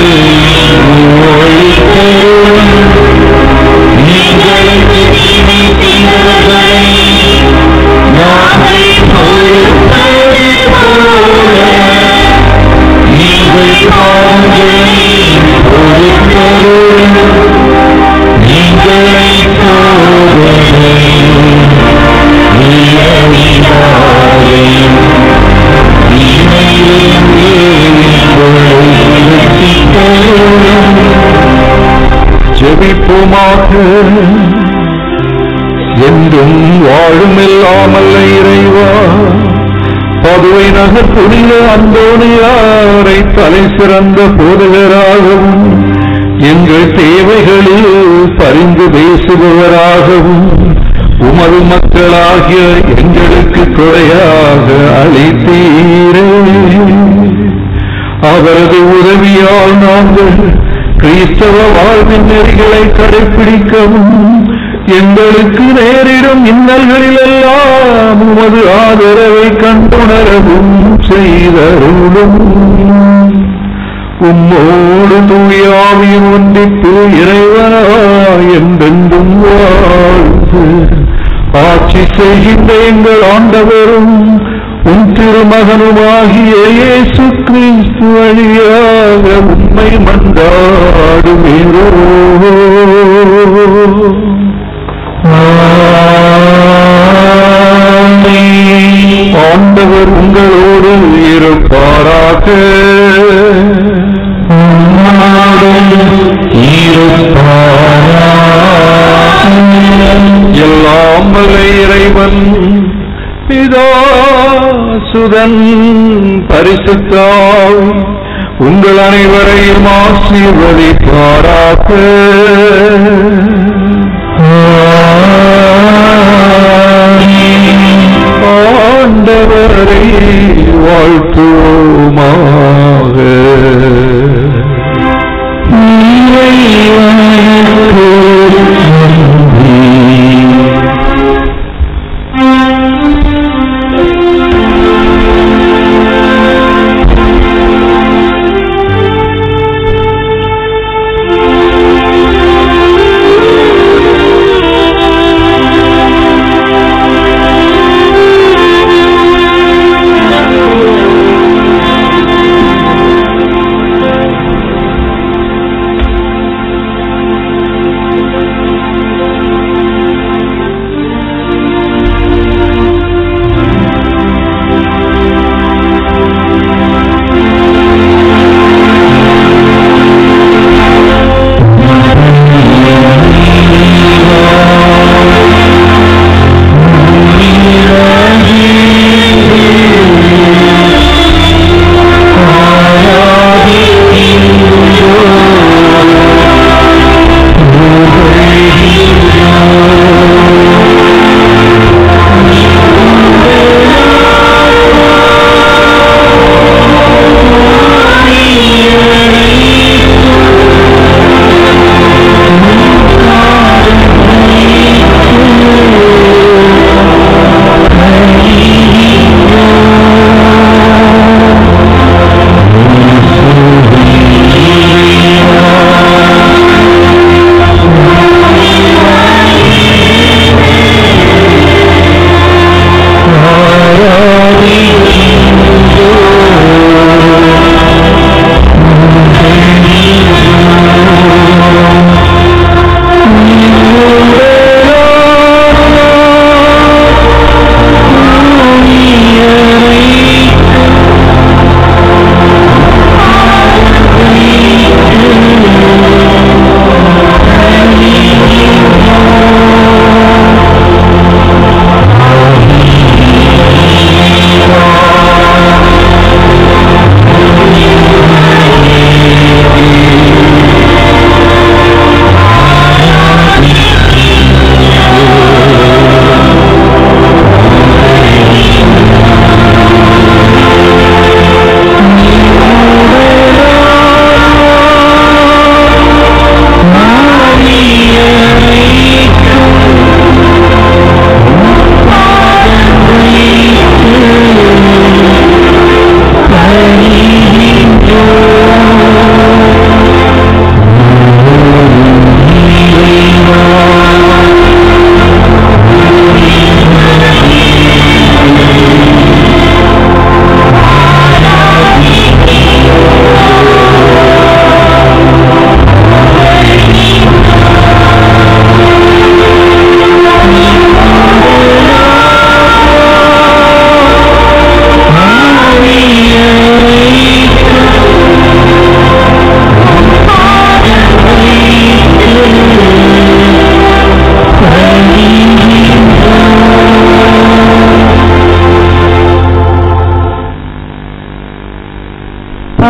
ஒழித்தரும் எங்களுக்கு தீமை செய்தவர்களை நாங்கள் பொறுப்பது போல எங்கள் பாவங்களை பொறுத்தரும் எங்களை சோதனை நீயறியாதேயும் தீமையிலிருந்து எங்களை ரட்சித்தருளும். ஜெபிப்போமாக என்றும் வாழும் இல்லாமல் இறைவா பதுவை நகர் புனித அந்தோணியாரை தலை சிறந்த போதகராகவும் எங்கள் தேவைகளில் பரிந்து பேசுபவராகவும் உமது மக்களாகிய எங்களுக்கு கொடையாக அளித்தீரே அவரது உதவியால் நாங்கள் கிறிஸ்தவ வாழ்வின் நெறிகளை கடைபிடிக்கவும் எங்களுக்கு நேரிடும் இன்னல்களிலெல்லாம் உமது ஆதரவை கண்டுணரவும் செய்தருளும் உம்மோடு தூயாவின் ஒன்றிப்பு இறைவனாய் என்றென்றும் வாழ்ந்து ஆட்சி செய்கின்ற எங்கள் ஆண்டவரும் உன் திருமகனுமாகிய இயேசு கிறிஸ்து வழியாக உண்மை மன்றாடுகிறோ ஆண்டவர் உங்களோடு இருப்பாராக எல்லாம் வல்ல இறைவன் பிதா சுதன் பரிசுத்தாய் உங்கள் அனைவரையும் ஆசீர்வதிப்பாராக ஆண்டவரை வாழ்த்துவோமாக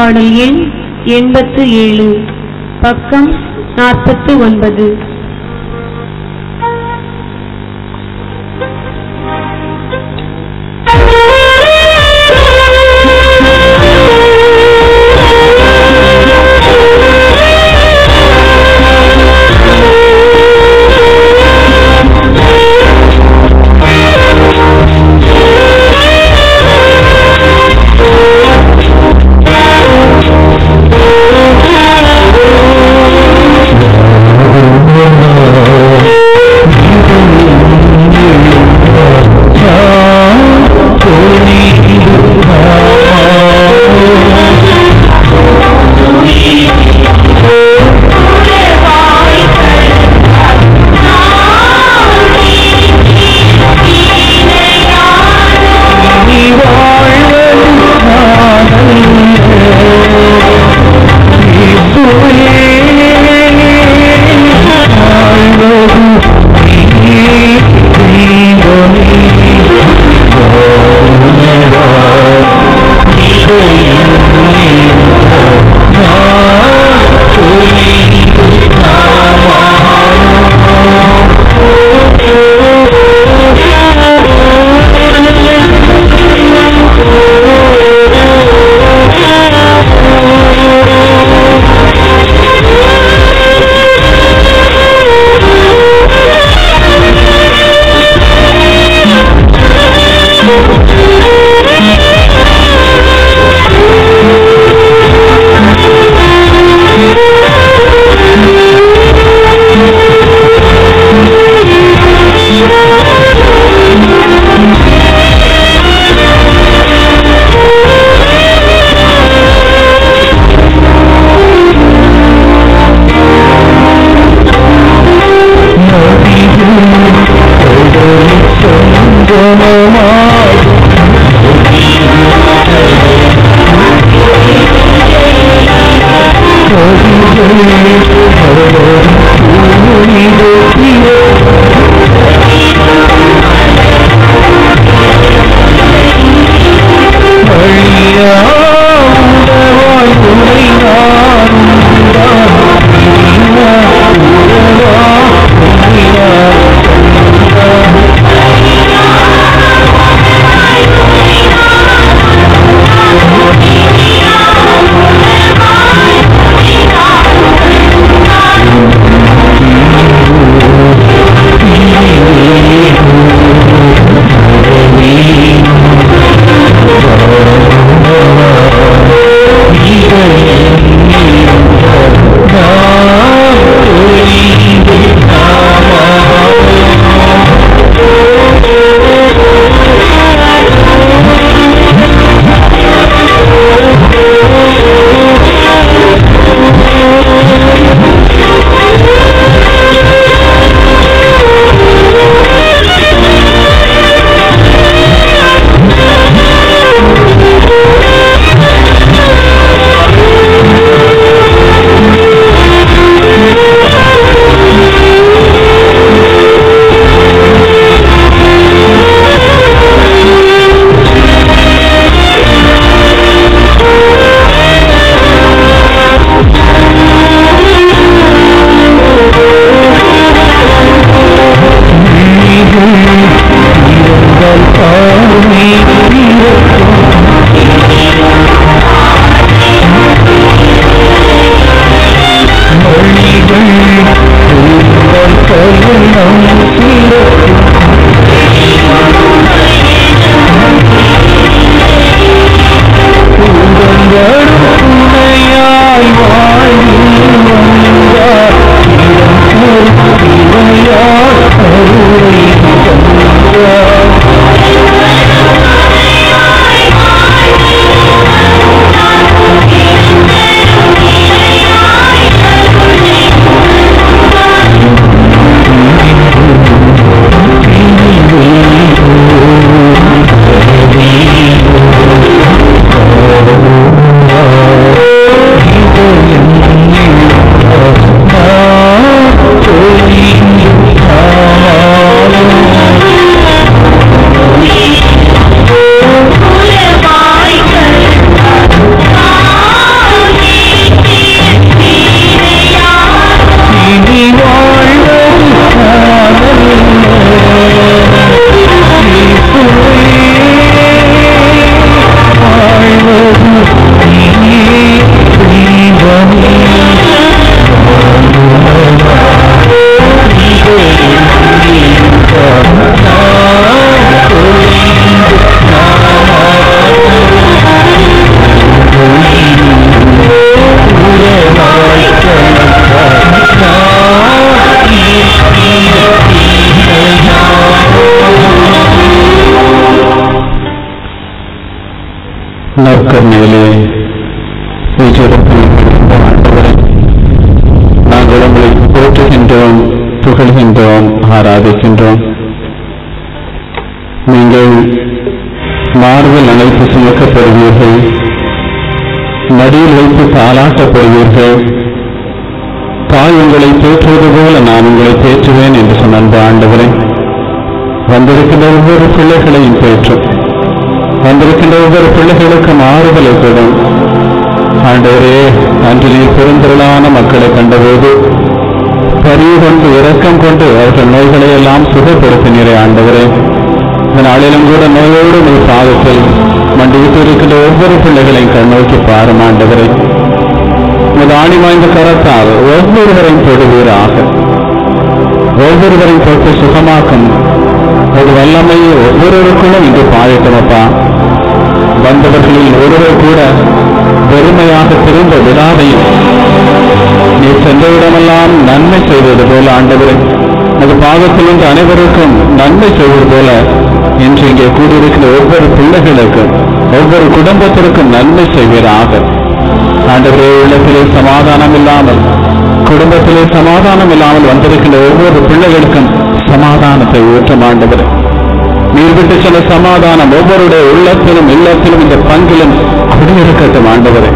பாடல் எண் எண்பத்து ஏழு பக்கம் நாற்பத்து ஒன்பது ஆ வீற்றிருக்கின்ற ஆண்டவரே நாங்கள் உங்களை போற்றுகின்றோம் புகழ்கின்றோம் ஆராதிக்கின்றோம் நீங்கள் மார்பில் அணைத்து சுமக்கப்படுவீர்கள் மடியில் வைத்து தாளாட்டப்படுவீர்கள் தாய் உங்களை தேற்றுவது போல நான் உங்களை தேற்றுவேன் என்று சொன்ன அந்த ஆண்டவரே வந்திருக்கின்ற ஒவ்வொரு பிள்ளைகளையும் தேற்றும் வந்திருக்கின்ற ஒவ்வொரு பிள்ளைகளுக்கும் ஆறுதலை கொடும் ஆண்டவரே அன்று நீ பெருந்திரளான மக்களை கண்டபோது பரிவு கொண்டு இரக்கம் கொண்டு அவர்கள் நோய்களை எல்லாம் சுகப்படுத்தினீரே ஆண்டவரே இந்த நாளிலும் கூட நோயோடு நீ பாதத்தில் மண்டிவிட்டு இருக்கின்ற ஒவ்வொரு பிள்ளைகளையும் கண்ணோக்கி பாரும் ஆண்டவரே உமது ஆணி வாய்ந்த கரத்தால் ஒவ்வொருவரையும் தொடுவீராக ஒவ்வொருவரையும் தொட்டு சுகமாக்கும் ஒரு வல்லமை ஒவ்வொருவருக்குள்ளும் இன்று பாயட்டும் அப்பா வந்தவர்களில் ஒருவர் கூட வெறுமையாக திரும்ப விடாதையும் நீ சென்ற இடமெல்லாம் நன்மை செய்வது போல ஆண்டவரே அது பாகத்தில் இருந்து அனைவருக்கும் நன்மை செய்வது போல இன்று இங்கே கூடியிருக்கிற ஒவ்வொரு பிள்ளைகளுக்கும் ஒவ்வொரு குடும்பத்திற்கும் நன்மை செய்வீராக ஆண்டவரே உள்ளத்திலே சமாதானம் இல்லாமல் குடும்பத்திலே சமாதானம் இல்லாமல் வந்திருக்கின்ற ஒவ்வொரு பிள்ளைகளுக்கும் சமாதானத்தை ஊற்றும் ஆண்டவரே நீர் விட்டு சொன்ன சமாதானம் ஒவ்வொருடைய உள்ளத்திலும் இல்லத்திலும் இந்த பங்கிலும் அப்படி இருக்கட்டும் ஆண்டவரே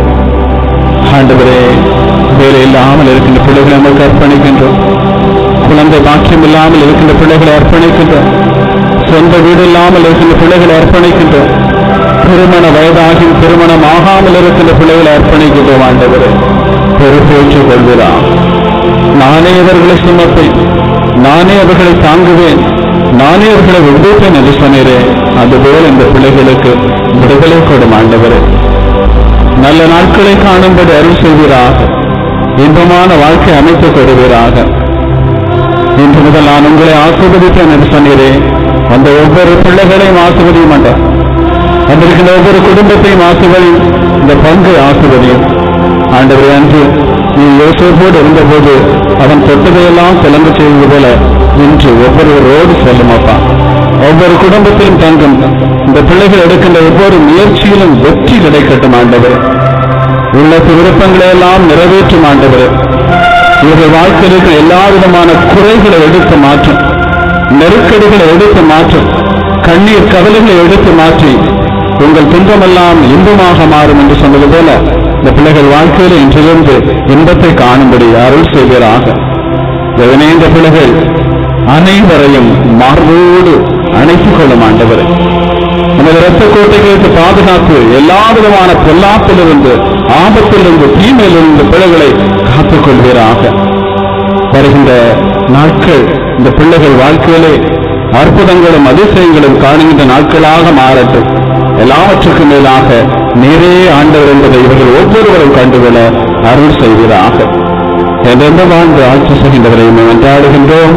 ஆண்டவரே வேலை இல்லாமல் இருக்கின்ற பிள்ளைகளை நமக்கு அர்ப்பணிக்கின்றோம் குழந்தை பாக்கியம் இல்லாமல் இருக்கின்ற பிள்ளைகளை அர்ப்பணிக்கின்றோம் சொந்த வீடு இல்லாமல் இருக்கின்ற பிள்ளைகளை அர்ப்பணிக்கின்றோம் திருமண வயதாகி திருமணம் ஆகாமல் இருக்கின்ற பிள்ளைகளை அர்ப்பணிக்கின்றோம் ஆண்டவரே பொறுப்பேற்றுக் கொள்கிறான் நானே அவர்களை சுமப்பேன் நானே அவர்களை தாங்குவேன் நானே அவர்களை விடுவிப்பேன் என்று சொன்னீரே அதுபோல் இந்த பிள்ளைகளுக்கு விடுதலை கொடும் ஆண்டவரே நல்ல நாட்களை காணும்படி அருள் செய்வீராக இன்பமான வாழ்க்கை அமைத்துக் கொடுவீராக இன்று முதல் நான் உங்களை ஆசிர்வதிப்பேன் என்று சொன்னீரே அந்த ஒவ்வொரு பிள்ளைகளையும் ஆசிர்வதிய மாட்டார் வந்திருக்கின்ற ஒவ்வொரு குடும்பத்தையும் ஆசிர்வதியும் இந்த பங்கு ஆசிர்வதியும் ஆண்டவரே அன்று நீ யோசோப்போடு இருந்தபோது அவன் தொட்டதையெல்லாம் திறந்து செய்வது போல இன்று ஒவ்வொருவரோடு செல்லும் அப்பா ஒவ்வொரு குடும்பத்திலும் தங்கும் இந்த பிள்ளைகள் எடுக்கின்ற ஒவ்வொரு முயற்சியிலும் வெற்றி கிடைக்கட்டும் ஆண்டவர் உள்ளத்து விருப்பங்களை எல்லாம் நிறைவேற்றும் ஆண்டவர் இவர்கள் வாழ்க்கையில் இருக்கிற எல்லா விதமான குறைகளை எடுத்து மாற்றும் நெருக்கடிகளை எடுத்து மாற்றும் கண்ணீர் கவலைகளை எடுத்து மாற்றி உங்கள் துன்பமெல்லாம் இன்பமாக மாறும் என்று சொன்னது போல இந்த பிள்ளைகள் வாழ்க்கையில் இன்றிலிருந்து இன்பத்தை காணும்படி அருள் செய்வீராக எதனே இந்த பிள்ளைகள் அனைவரையும் மார்போடு அணைத்துக் கொள்ளும் ஆண்டவரே நமது இரத்த கோட்டைகளுக்கு பாதுகாப்பு எல்லா விதமான பொல்லாப்பிலிருந்து ஆபத்திலிருந்து தீமையிலிருந்து பிள்ளைகளை காத்துக் கொள்வீராக வருகின்ற நாட்கள் இந்த பிள்ளைகள் வாழ்க்கையிலே அற்புதங்களும் அதிசயங்களும் காணுகின்ற நாட்களாக மாறட்டும் எல்லாவற்றுக்கும் மேலாக நீரே ஆண்டவர் என்பதை இவர்கள் ஒவ்வொருவரும் கண்டுகொள்ள அருள் செய்வீராக என்றெந்த வாழ்ந்து ஆட்சி செய்கின்றவரை என்றாடுகின்றோம்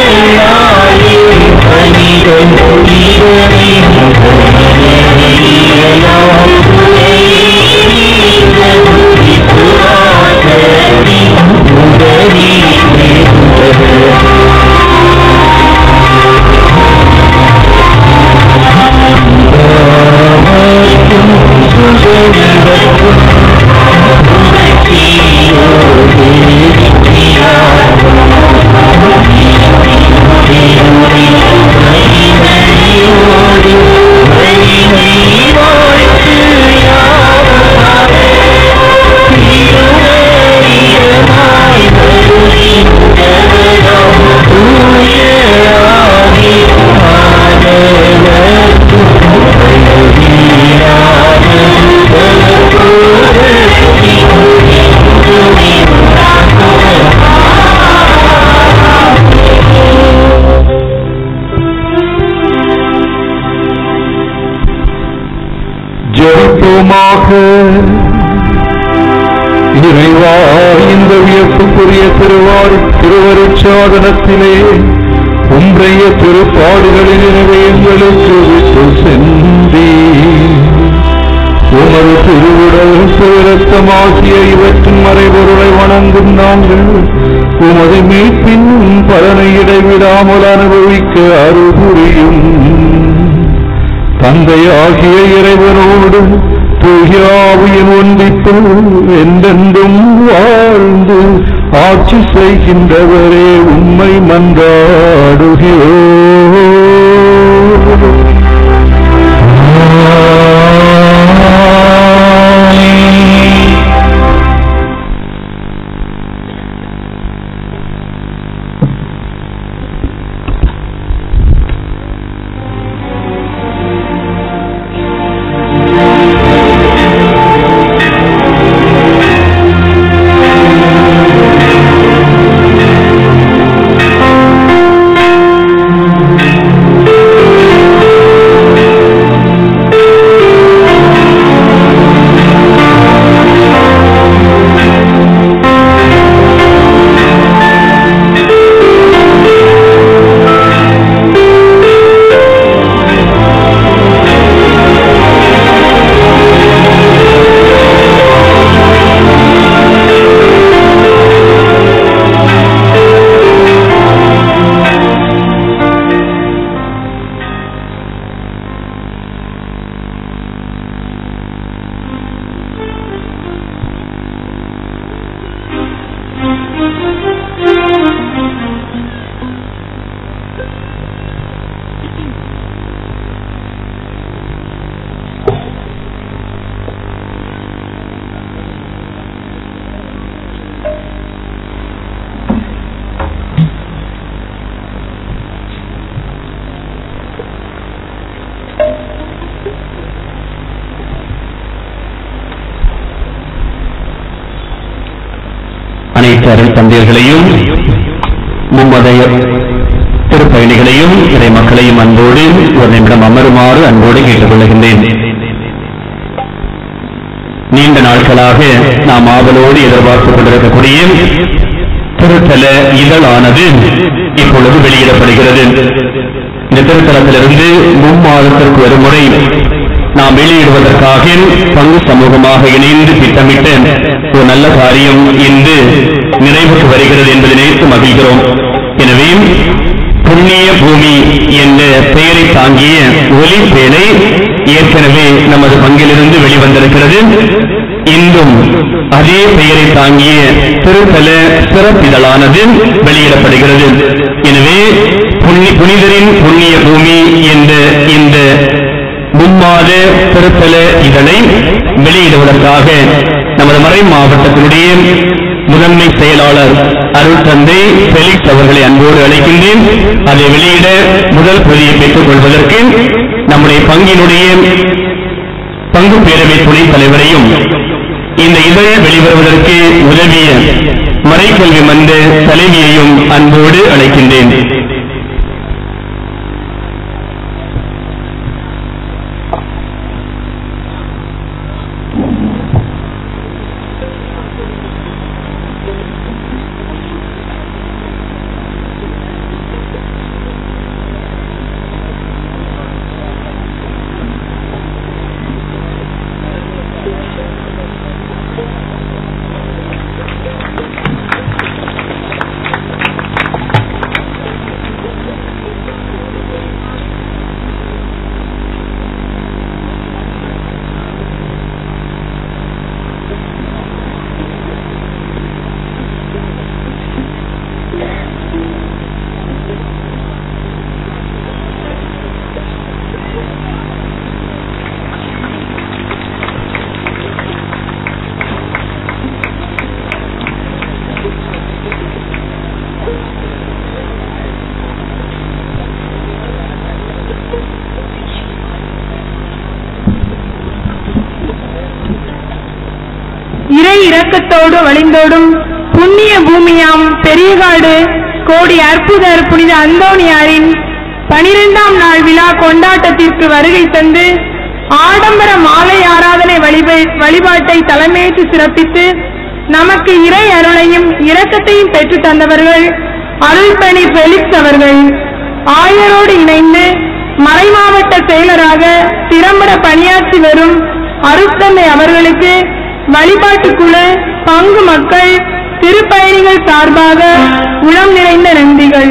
புனிதம் புனிதமே ஜெபிப்போமாக இறைவா இந்த வியப்புக்குரிய திருவாரு திருவருட்சாதனத்திலே உன்றைய திருப்பாடுகளின் நினைவை எங்களுக்கு விட்டு சென்றி உமது திருவுடல் சிவரத்தமாகிய இவற்றின் மறைபொருளை வணங்கும் நாங்கள் உமது மீட்பின் பலனை இடைவிடாமல் அனுபவிக்க அருள் புரியும் தந்தையாகிய இறைவனோடு தூயாவியின் ஒன்றிப்பு என்றென்றும் வாழ்ந்து ஆட்சி செய்கின்றவரே உம்மை மன்றாடுகிறோ அனைத்து அருள் தந்தையர்களையும் மும்மதைய திருப்பயணிகளையும் இறை மக்களையும் அன்போடு ஒரு நிமிடம் அமருமாறு அன்போடு கேட்டுக்கொள்கின்றேன் நீண்ட நாட்களாக நாம் ஆவலோடு எதிர்பார்த்துக் கொண்டிருக்கக்கூடிய திருத்தல இதழானது இப்பொழுது வெளியிடப்படுகிறது இந்த திருத்தலத்திலிருந்து மும்மாதத்திற்கு ஒரு முறை நாம் வெளியிடுவதற்காக பங்கு சமூகமாக இணைந்து திட்டமிட்ட ஒரு நல்ல காரியம் இன்று நிறைவுக்கு வருகிறது என்பதை நினைத்து மகிழ்கிறோம் எனவே புண்ணிய பூமி என்ற பெயரை தாங்கிய ஒலி பேழை ஏற்கனவே நமது பங்கிலிருந்து வெளிவந்திருக்கிறது இன்றும் அதே பெயரை தாங்கிய திருத்தல சிறப்பிதழானது வெளியிடப்படுகிறது எனவே புண்ணி- புனிதரின் புண்ணிய பூமி என்ற இந்த மும்மாத திருத்தல இதழை வெளியிடுவதற்காக நமது மறை மாவட்டத்தினுடைய முதன்மை செயலாளர் அருள் தந்தை பெலிக்ஸ் அவர்களை அன்போடு அழைக்கின்றேன் அதை வெளியிட முதல் பிரதியை பெற்றுக் கொள்வதற்கு நம்முடைய பங்கினுடைய பங்கு பேரவை துணைத் தலைவரையும் இந்த இதழ் வெளிவருவதற்கு உதவிய மறைக்கல்வி மன்ற தலைவியையும் அன்போடு அழைக்கின்றேன் இறை இரக்கத்தோடு வழிந்தோடும் புண்ணிய பூமியாம் பெரியகாடு கோடி அற்புதர் புனித அந்தோணியாரின் பனிரெண்டாம் நாள் விழா கொண்டாட்டத்திற்கு வருகை தந்து ஆடம்பர மாலை ஆராதனை அவர்கள் வழிபாட்டை தலைமையேற்று சிறப்பித்து நமக்கு இறை அருளையும் இரக்கத்தையும் பெற்றுத் தந்தவர்கள் அருள்பணி பெலிக்ஸ் அவர்கள் ஆயரோடு இணைந்து மறைமாவட்ட செயலராக திறம்பட பணியாற்றி வரும் அருட்தந்தை அவர்களுக்கு வழிபாட்டுக் குழு பங்கு மக்கள் திருப்பயணிகள் சார்பாக உளம் நிறைந்த நன்றிகள்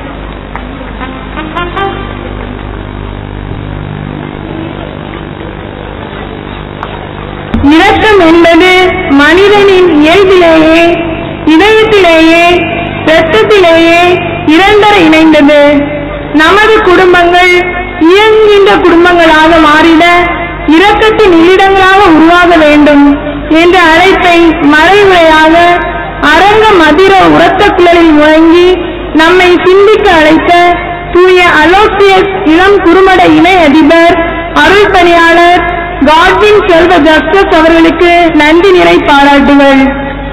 இரக்கம் என்பது மனிதனின் இயல்பிலேயே இதயத்திலேயே இரத்தத்திலேயே இரண்டர இணைந்தது நமது குடும்பங்கள் இயங்குகின்ற குடும்பங்களாக மாறிட இரக்கத்தின் இல்லிடங்களாக உருவாக வேண்டும் என்ற அழைப்பை மறைமுறையாக அரங்க மதிர உரத்த குழலில் முழங்கி நம்மை சிந்திக்க அழைத்த தூய அலோசியஸ் இளம் குறுமட இணை அதிபர் அருள் பணியாளர் காட்வின் செல்வ ஜஸ்டஸ் அவர்களுக்கு நன்றி நிறை பாராட்டுகள்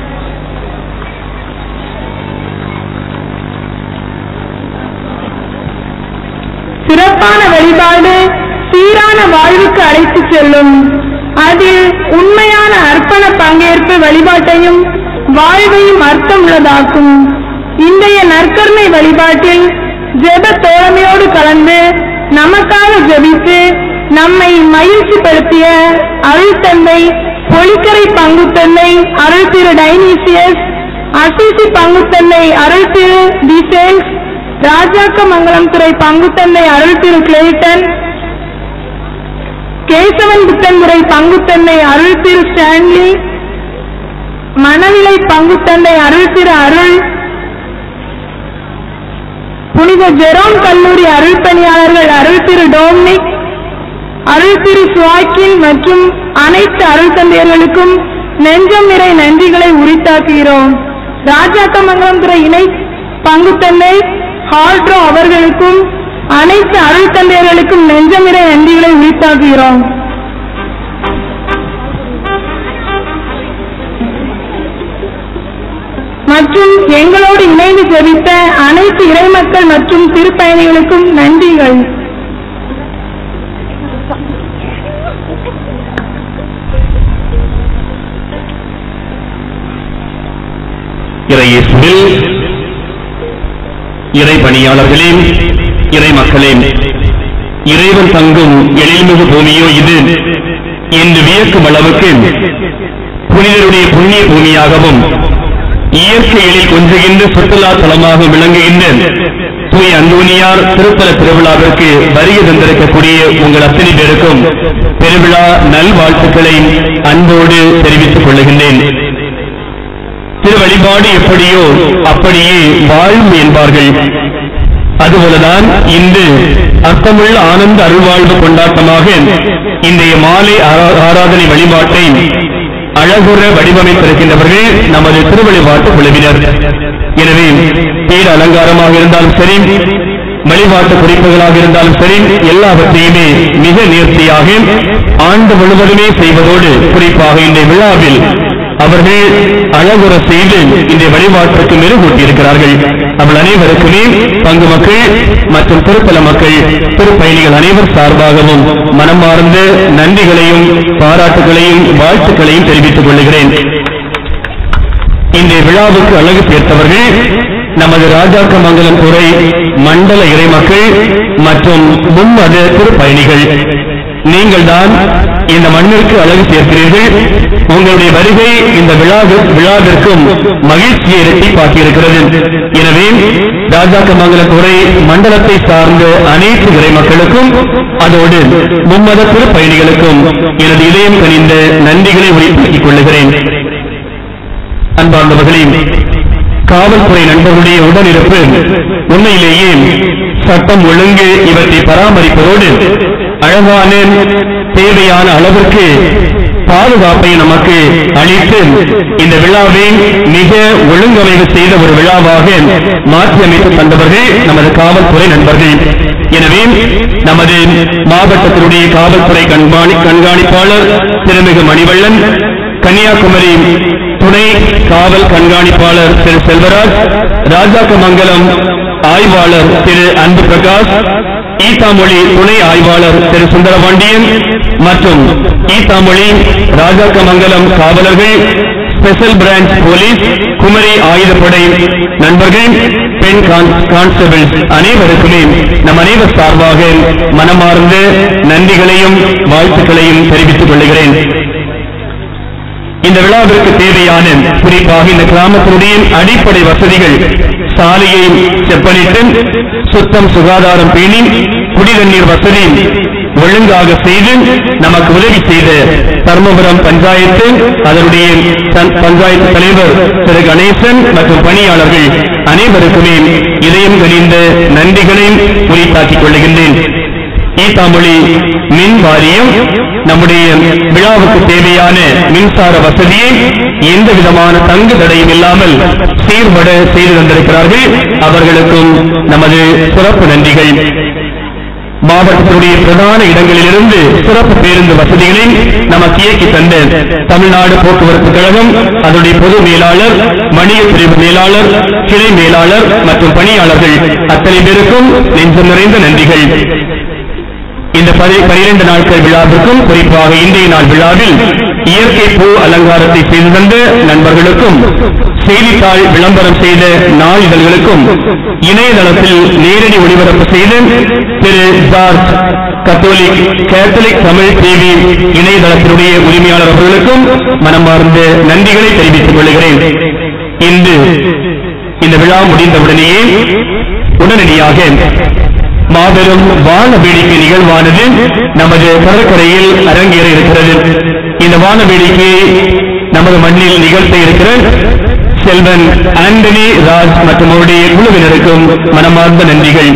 சிறப்பான வழிபாடு சீரான வாழ்வுக்கு அழைத்துச் செல்லும் அதில் உண்மையான அர்ப்பண பங்கேற்பு வழிபாட்டையும் வாழ்வையும் அர்த்தமுள்ளதாக்கும் இன்றைய நற்கருணை வழிபாட்டில் ஜெப தோழமையோடு கலந்து நமக்காக ஜெபித்து நம்மை மகிழ்ச்சிப்படுத்திய அருள் தந்தை பொலிக்கரை பங்குத்தந்தை அருள் திரு டைனீசியஸ் அசிசி பங்குத்தந்தை அருள் திரு டிசேல்ஸ் ராஜாக்கமங்கலம் துறை பங்குத்தந்தை அருள் திரு கிளேட்டன் கேசவன் புத்தன்துறை பங்குத்தந்தை அருள் திரு ஸ்டான்லி மணவிலை பங்குத்தந்தை அருள் திரு அருள் புனித ஜெரோம் கல்லூரி அருள் பணியாளர்கள் அருள் திரு டோம்னிக் அருள் திரு சுவாக்கின் மற்றும் அனைத்து அருள் தந்தையர்களுக்கும் நெஞ்சம் நிறை நன்றிகளை உரித்தாக்குகிறோம் ராஜாக்கமங்கலம் துறை இணை பங்குத்தந்தை ஹால்ட்ரோ அவர்களுக்கும் அனைத்து அருள் தந்தையர்களுக்கும் நெஞ்சம் நிறை நன்றிகளை உரித்தாக்குகிறோம் மற்றும் எங்களோடு இணைந்து ஜெபித்த அனைத்து இறைமக்கள் மற்றும் திருப்பயணிகளுக்கும் நன்றிகள் இறையேசுவில் இறை பணியாளர்களே இறை மக்களே இறைவன் தங்கும் எழில்மிகு பூமியோ இது என்று வியக்கும் அளவுக்கு புனிதருடைய புண்ணிய பூமியாகவும் இயற்கை எழில் கொஞ்சுகின்ற சுற்றுலா தலமாக விளங்குகின்ற தூய் அந்தோனியார் திருப்பல திருவிழாவிற்கு வருகை தந்திருக்கக்கூடிய உங்கள் அத்தனை பேருக்கும் பெருவிழா நல்வாழ்த்துக்களை அன்போடு தெரிவித்துக் கொள்ளுகின்றேன் திரு வழிபாடு எப்படியோ அப்படியே வாழும் என்பார்கள் அதுபோலதான் இன்று அர்த்தமுள்ள ஆனந்த அருள்வாழ்வு கொண்டாட்டமாக இன்றைய மாலை ஆரா- ஆராதனை வழிபாட்டை அழகுற வடிவமைத்திருக்கின்றவர்கள் நமது திருவழிபாட்டு குழுவினர் எனவே பேர் அலங்காரமாக இருந்தாலும் சரி வழிபாட்டு குறிப்புகளாக இருந்தாலும் சரி எல்லாவற்றையுமே மிக நேர்த்தியாக ஆண்டு முழுவதுமே செய்வதோடு குறிப்பாக இந்த விழாவில் அவர்கள் அழகுற செய்து இந்த வழிபாட்டிற்கு மெருகூட்டியிருக்கிறார்கள் அவள் அனைவருக்குமே பங்கு மக்கள் மற்றும் திருப்பல மக்கள் திருப்பயணிகள் அனைவர் சார்பாகவும் மனமார்ந்த நன்றிகளையும் பாராட்டுகளையும் வாழ்த்துக்களையும் தெரிவித்துக் கொள்கிறேன் இன்றைய விழாவுக்கு அழகு சேர்த்தவர்கள் நமது ராஜாக்கமங்கலம் துறை மண்டல இறைமக்கள் மற்றும் மும்மத திருப்பயணிகள் நீங்கள்தான் இந்த மண்ணிற்கு அழகு சேர்க்கிறீர்கள் உங்களுடைய வருகை இந்த விழாவு விழாவிற்கும் மகிழ்ச்சியை இரட்டிப்பாக்கியிருக்கிறது எனவே ராஜாக்கமங்கலம் துறை மண்டலத்தை சார்ந்த அனைத்து இறைமக்களுக்கும் அதோடு மும்மத திருப்பயணிகளுக்கும் எனது இதயம் கனிந்த நன்றிகளை உரித்தாக்கிக் கொள்ளுகிறேன் அன்பார்ந்தவர்களே காவல்துறை நண்பர்களுடைய உடனிருப்பு உண்மையிலேயே சட்டம் ஒழுங்கு இவற்றை பராமரிப்பதோடு அழகான தேவையான அளவிற்கு பாதுகாப்பை நமக்கு அளித்து இந்த விழாவை மிக ஒழுங்கமைவு செய்த ஒரு விழாவாக மாற்றி அமைத்து தந்தவர்கள் நமது காவல்துறை நண்பர்கள் எனவே நமது மாவட்டத்தினுடைய காவல்துறை கண்காணி கண்காணிப்பாளர் திருமிகு மணிவள்ளன் கன்னியாகுமரி துணை காவல் கண்காணிப்பாளர் திரு செல்வராஜ் ராஜாக்கமங்கலம் ஆய்வாளர் திரு அன்பு பிரகாஷ் ஈத்தாமொழி துணை ஆய்வாளர் திரு சுந்தரபாண்டியன் மற்றும் ஈத்தாமொழி ராஜாக்கமங்கலம் காவலர்கள் ஸ்பெஷல் பிரான்ச் போலீஸ் குமரி ஆயுதப்படை நண்பர்கள் பெண் கான்ஸ்டபிள்ஸ் அனைவருக்குமே நம் அனைவர் சார்பாக மனமார்ந்த நன்றிகளையும் வாழ்த்துக்களையும் தெரிவித்துக் கொள்கிறேன் இந்த விழாவிற்கு தேவையான குறிப்பாக இந்த கிராமத்தினுடைய அடிப்படை வசதிகள் சாலையை செப்பனிட்டு சுத்தம் சுகாதாரம் பேணி குடிநீர் வசதி ஒழுங்காக செய்து நமக்கு உதவி செய்த தர்மபுரம் பஞ்சாயத்து அதனுடைய தன்- பஞ்சாயத்து தலைவர் திரு கணேசன் மற்றும் பணியாளர்கள் அனைவருக்குமே இதயம் கனிந்த நன்றிகளை உரித்தாக்கிக் கொள்ளுகின்றேன் ஈத்தாமொழி மின் வாரியம் நம்முடைய விழாவுக்கு தேவையான மின்சார வசதியை எந்த விதமான தங்கு தடையும் இல்லாமல் சீர்பட செய்து தந்திருக்கிறார்கள் அவர்களுக்கும் நமது சிறப்பு நன்றிகள் மாவட்டத்தினுடைய பிரதான இடங்களிலிருந்து சிறப்பு பேருந்து வசதிகளை நமக்கு இயக்கி தந்த தமிழ்நாடு போக்குவரத்து கழகம் அதனுடைய பொது மேலாளர் வணிக பிரிவு மேலாளர் கிளை மேலாளர் மற்றும் பணியாளர்கள் அத்தனை பேருக்கும் நெஞ்சம் நிறைந்த நன்றிகள் இந்த பதி- பனிரெண்டு நாட்கள் விழாவிற்கும் குறிப்பாக இன்றைய நாள் விழாவில் இயற்கை பூ அலங்காரத்தை செய்து தந்த நண்பர்களுக்கும் செய்தித்தாள் விளம்பரம் செய்த நாளிதழ்களுக்கும் இணையதளத்தில் நேரடி ஒளிபரப்பு செய்த திரு George Catholic Catholic Tamil TV இணையதளத்தினுடைய உரிமையாளர் அவர்களுக்கும் மனமார்ந்த நன்றிகளை தெரிவித்துக் கொள்கிறேன் இன்று இந்த விழா முடிந்தவுடனேயே உடனடியாக மாபெரும் வான வேடிக்கை நிகழ்வானது நமது கடற்கரையில் அரங்கேற இருக்கிறது இந்த வான வேடிக்கையை நமது மண்ணில் நிகழ்த்த இருக்கிற செல்வன் ஆண்டனி ராஜ் மற்றும் அவருடைய குழுவினருக்கும் மனமார்ந்த நன்றிகள்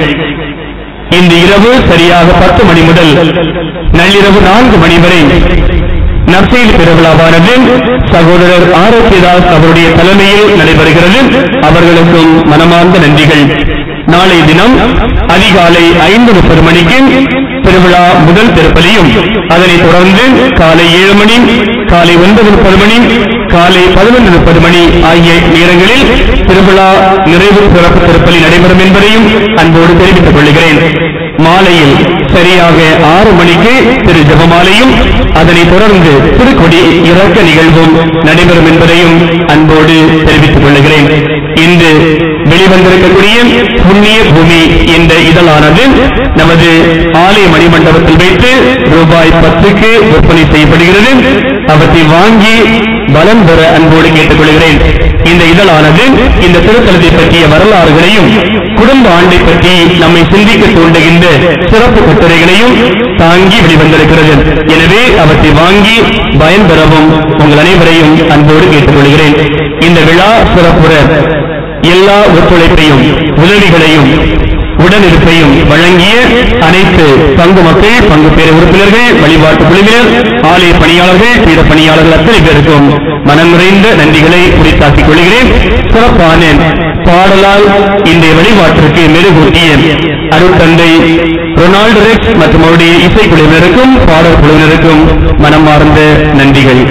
இன்று இரவு சரியாக பத்து மணி முதல் நள்ளிரவு நான்கு மணி வரை நர்சையில் பெருவிழாவானது சகோதரர் ஆரோக்கியதாஸ் அவருடைய தலைமையில் நடைபெறுகிறது அவர்களுக்கும் மனமார்ந்த நன்றிகள் நாளை தினம் அதிகாலை ஐந்து முப்பது மணிக்கு திருவிழா முதல் திருப்பலியும் அதனைத் தொடர்ந்து காலை ஏழு மணி காலை ஒன்பது முப்பது மணி காலை பதினொன்று முப்பது மணி ஆகிய நேரங்களில் திருவிழா நிறைவு சிறப்பு திருப்பலி நடைபெறும் என்பதையும் அன்போடு தெரிவித்துக் கொள்கிறேன் மாலையில் சரியாக ஆறு மணிக்கு திரு ஜெபமாலையும் அதனைத் தொடர்ந்து திருக்கொடி இறக்க நிகழ்வும் நடைபெறும் என்பதையும் அன்போடு தெரிவித்துக் கொள்கிறேன் இன்று வெளிவந்திருக்கக்கூடிய புண்ணிய பூமி என்ற இதழானது நமது ஆலய மணிமண்டபத்தில் வைத்து ரூபாய் பத்துக்கு விற்பனை செய்யப்படுகிறது அவற்றை வாங்கி பலம் பெற அன்போடு கேட்டுக்கொள்கிறேன் இந்த இதழானது இந்த திருத்தலத்தை பற்றிய வரலாறுகளையும் குடும்ப ஆண்டை பற்றி நம்மை சிந்திக்க தூண்டுகின்ற சிறப்பு கட்டுரைகளையும் தாங்கி வெளிவந்திருக்கிறது எனவே அவற்றை வாங்கி பயன்பெறவும் உங்கள் அனைவரையும் அன்போடு கேட்டுக்கொள்கிறேன் இந்த விழா சிறப்புற எல்லா ஒத்துழைப்பையும் உதவிகளையும் உடனிருப்பையும் வழங்கிய அனைத்து பங்கு மக்கள் பங்கு பேர உறுப்பினர்கள் வழிபாட்டு குழுவினர் ஆலய பணியாளர்கள் பீட பணியாளர்கள் அத்தனை பேருக்கும் மனம் நிறைந்த நன்றிகளை குறித்தாக்கிக் கொள்கிறேன் சிறப்பான பாடலால் இன்றைய வழிபாட்டிற்கு மெருகூட்டிய அருட்தந்தை ரொனால்டு ரெக்ஸ் மற்றும் அவருடைய இசைக்குழுவினருக்கும் பாடல் குழுவினருக்கும் மனமார்ந்த நன்றிகள்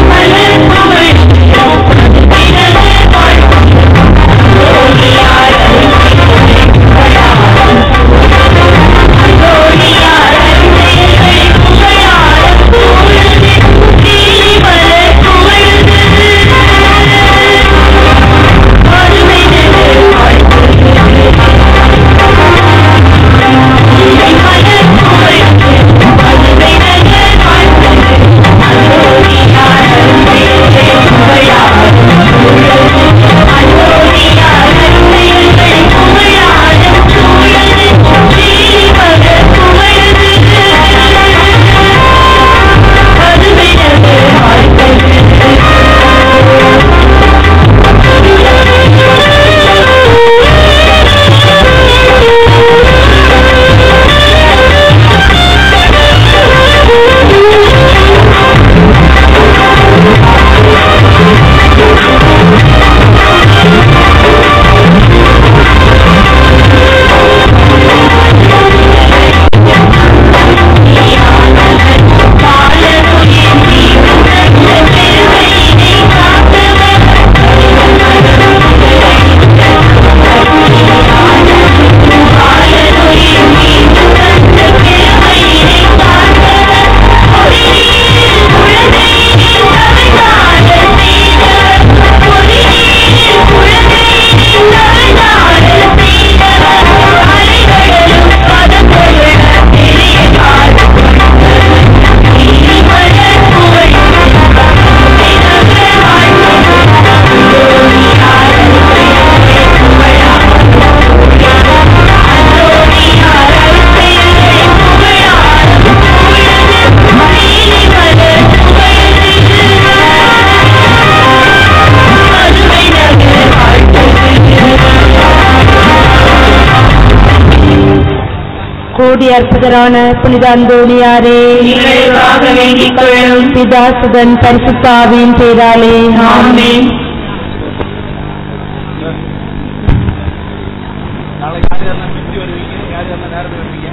Thank you. அற்புதரான புனித அந்தோணியாரே எங்களுக்காக வேண்டிக் கொள்ளும் பிதாசுதன் பரிசுத்தாவின் பேராலே ஆமென் நாளைக்கு யார் யாரெல்லாம் பிரிச்சு வருவீங்க யார் யாரெல்லாம் நேரத்தில் வருவீங்க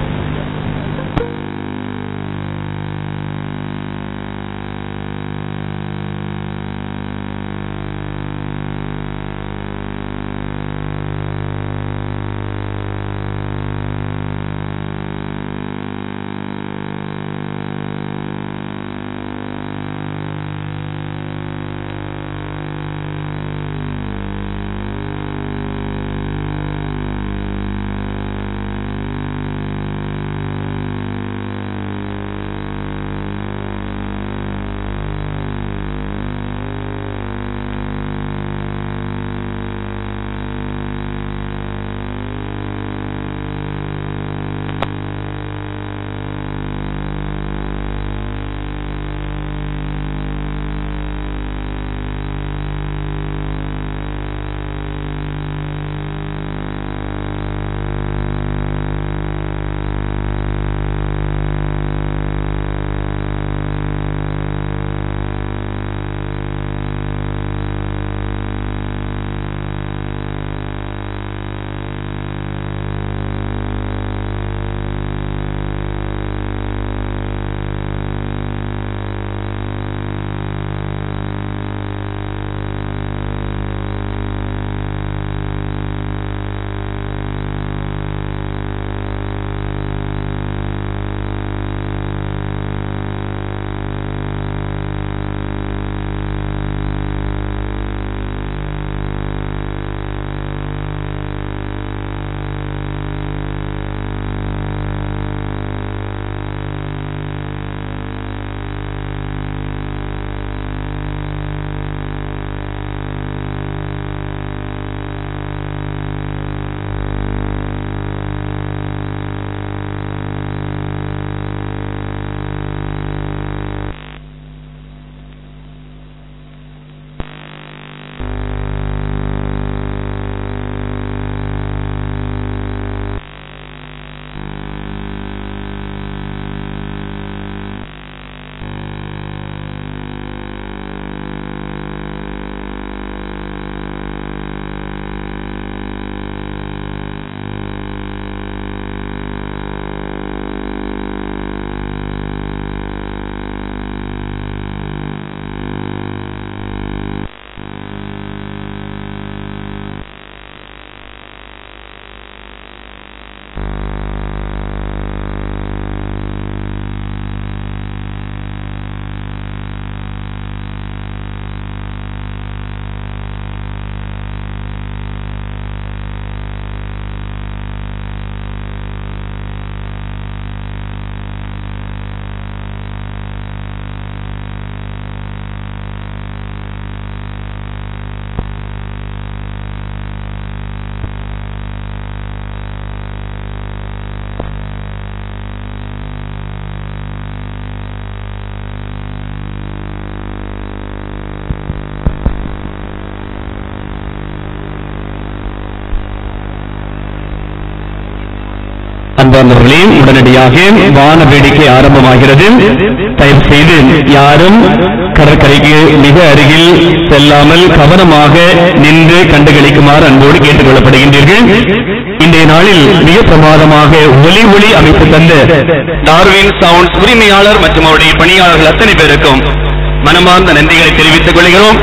அன்பார்ந்தவர்களே உடனடியாக வான வேடிக்கை ஆரம்பமாகிறது தயவு செய்து யாரும் கடற்கரைக்கு மிக அருகில் செல்லாமல் கவனமாக நின்று கண்டுகளிக்குமாறு அன்போடு கேட்டுக் கொள்ளப்படுகின்றீர்கள் இன்றைய நாளில் மிக பிரமாதமாக ஒலி ஒளி அமைப்பு தந்த டார்வின் சவுண்ட் உரிமையாளர் மற்றும் அவருடைய பணியாளர்கள் அத்தனை பேருக்கும் மனமார்ந்த நன்றிகளை தெரிவித்துக் கொள்கிறோம்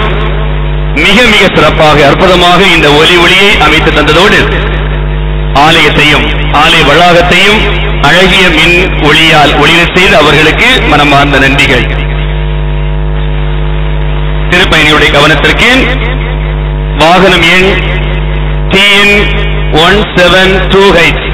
மிக மிக சிறப்பாக அற்புதமாக இந்த ஒலி ஒளியை அமைத்து தந்ததோடு ஆலயத்தையும் ஆலய வளாகத்தையும் அழகிய மின் ஒளியால் ஒளிர செய்து அவர்களுக்கு மனமார்ந்த நன்றிகள் திருப்பயணியுடைய கவனத்திற்கு வாகனம் எண் TN one seven two H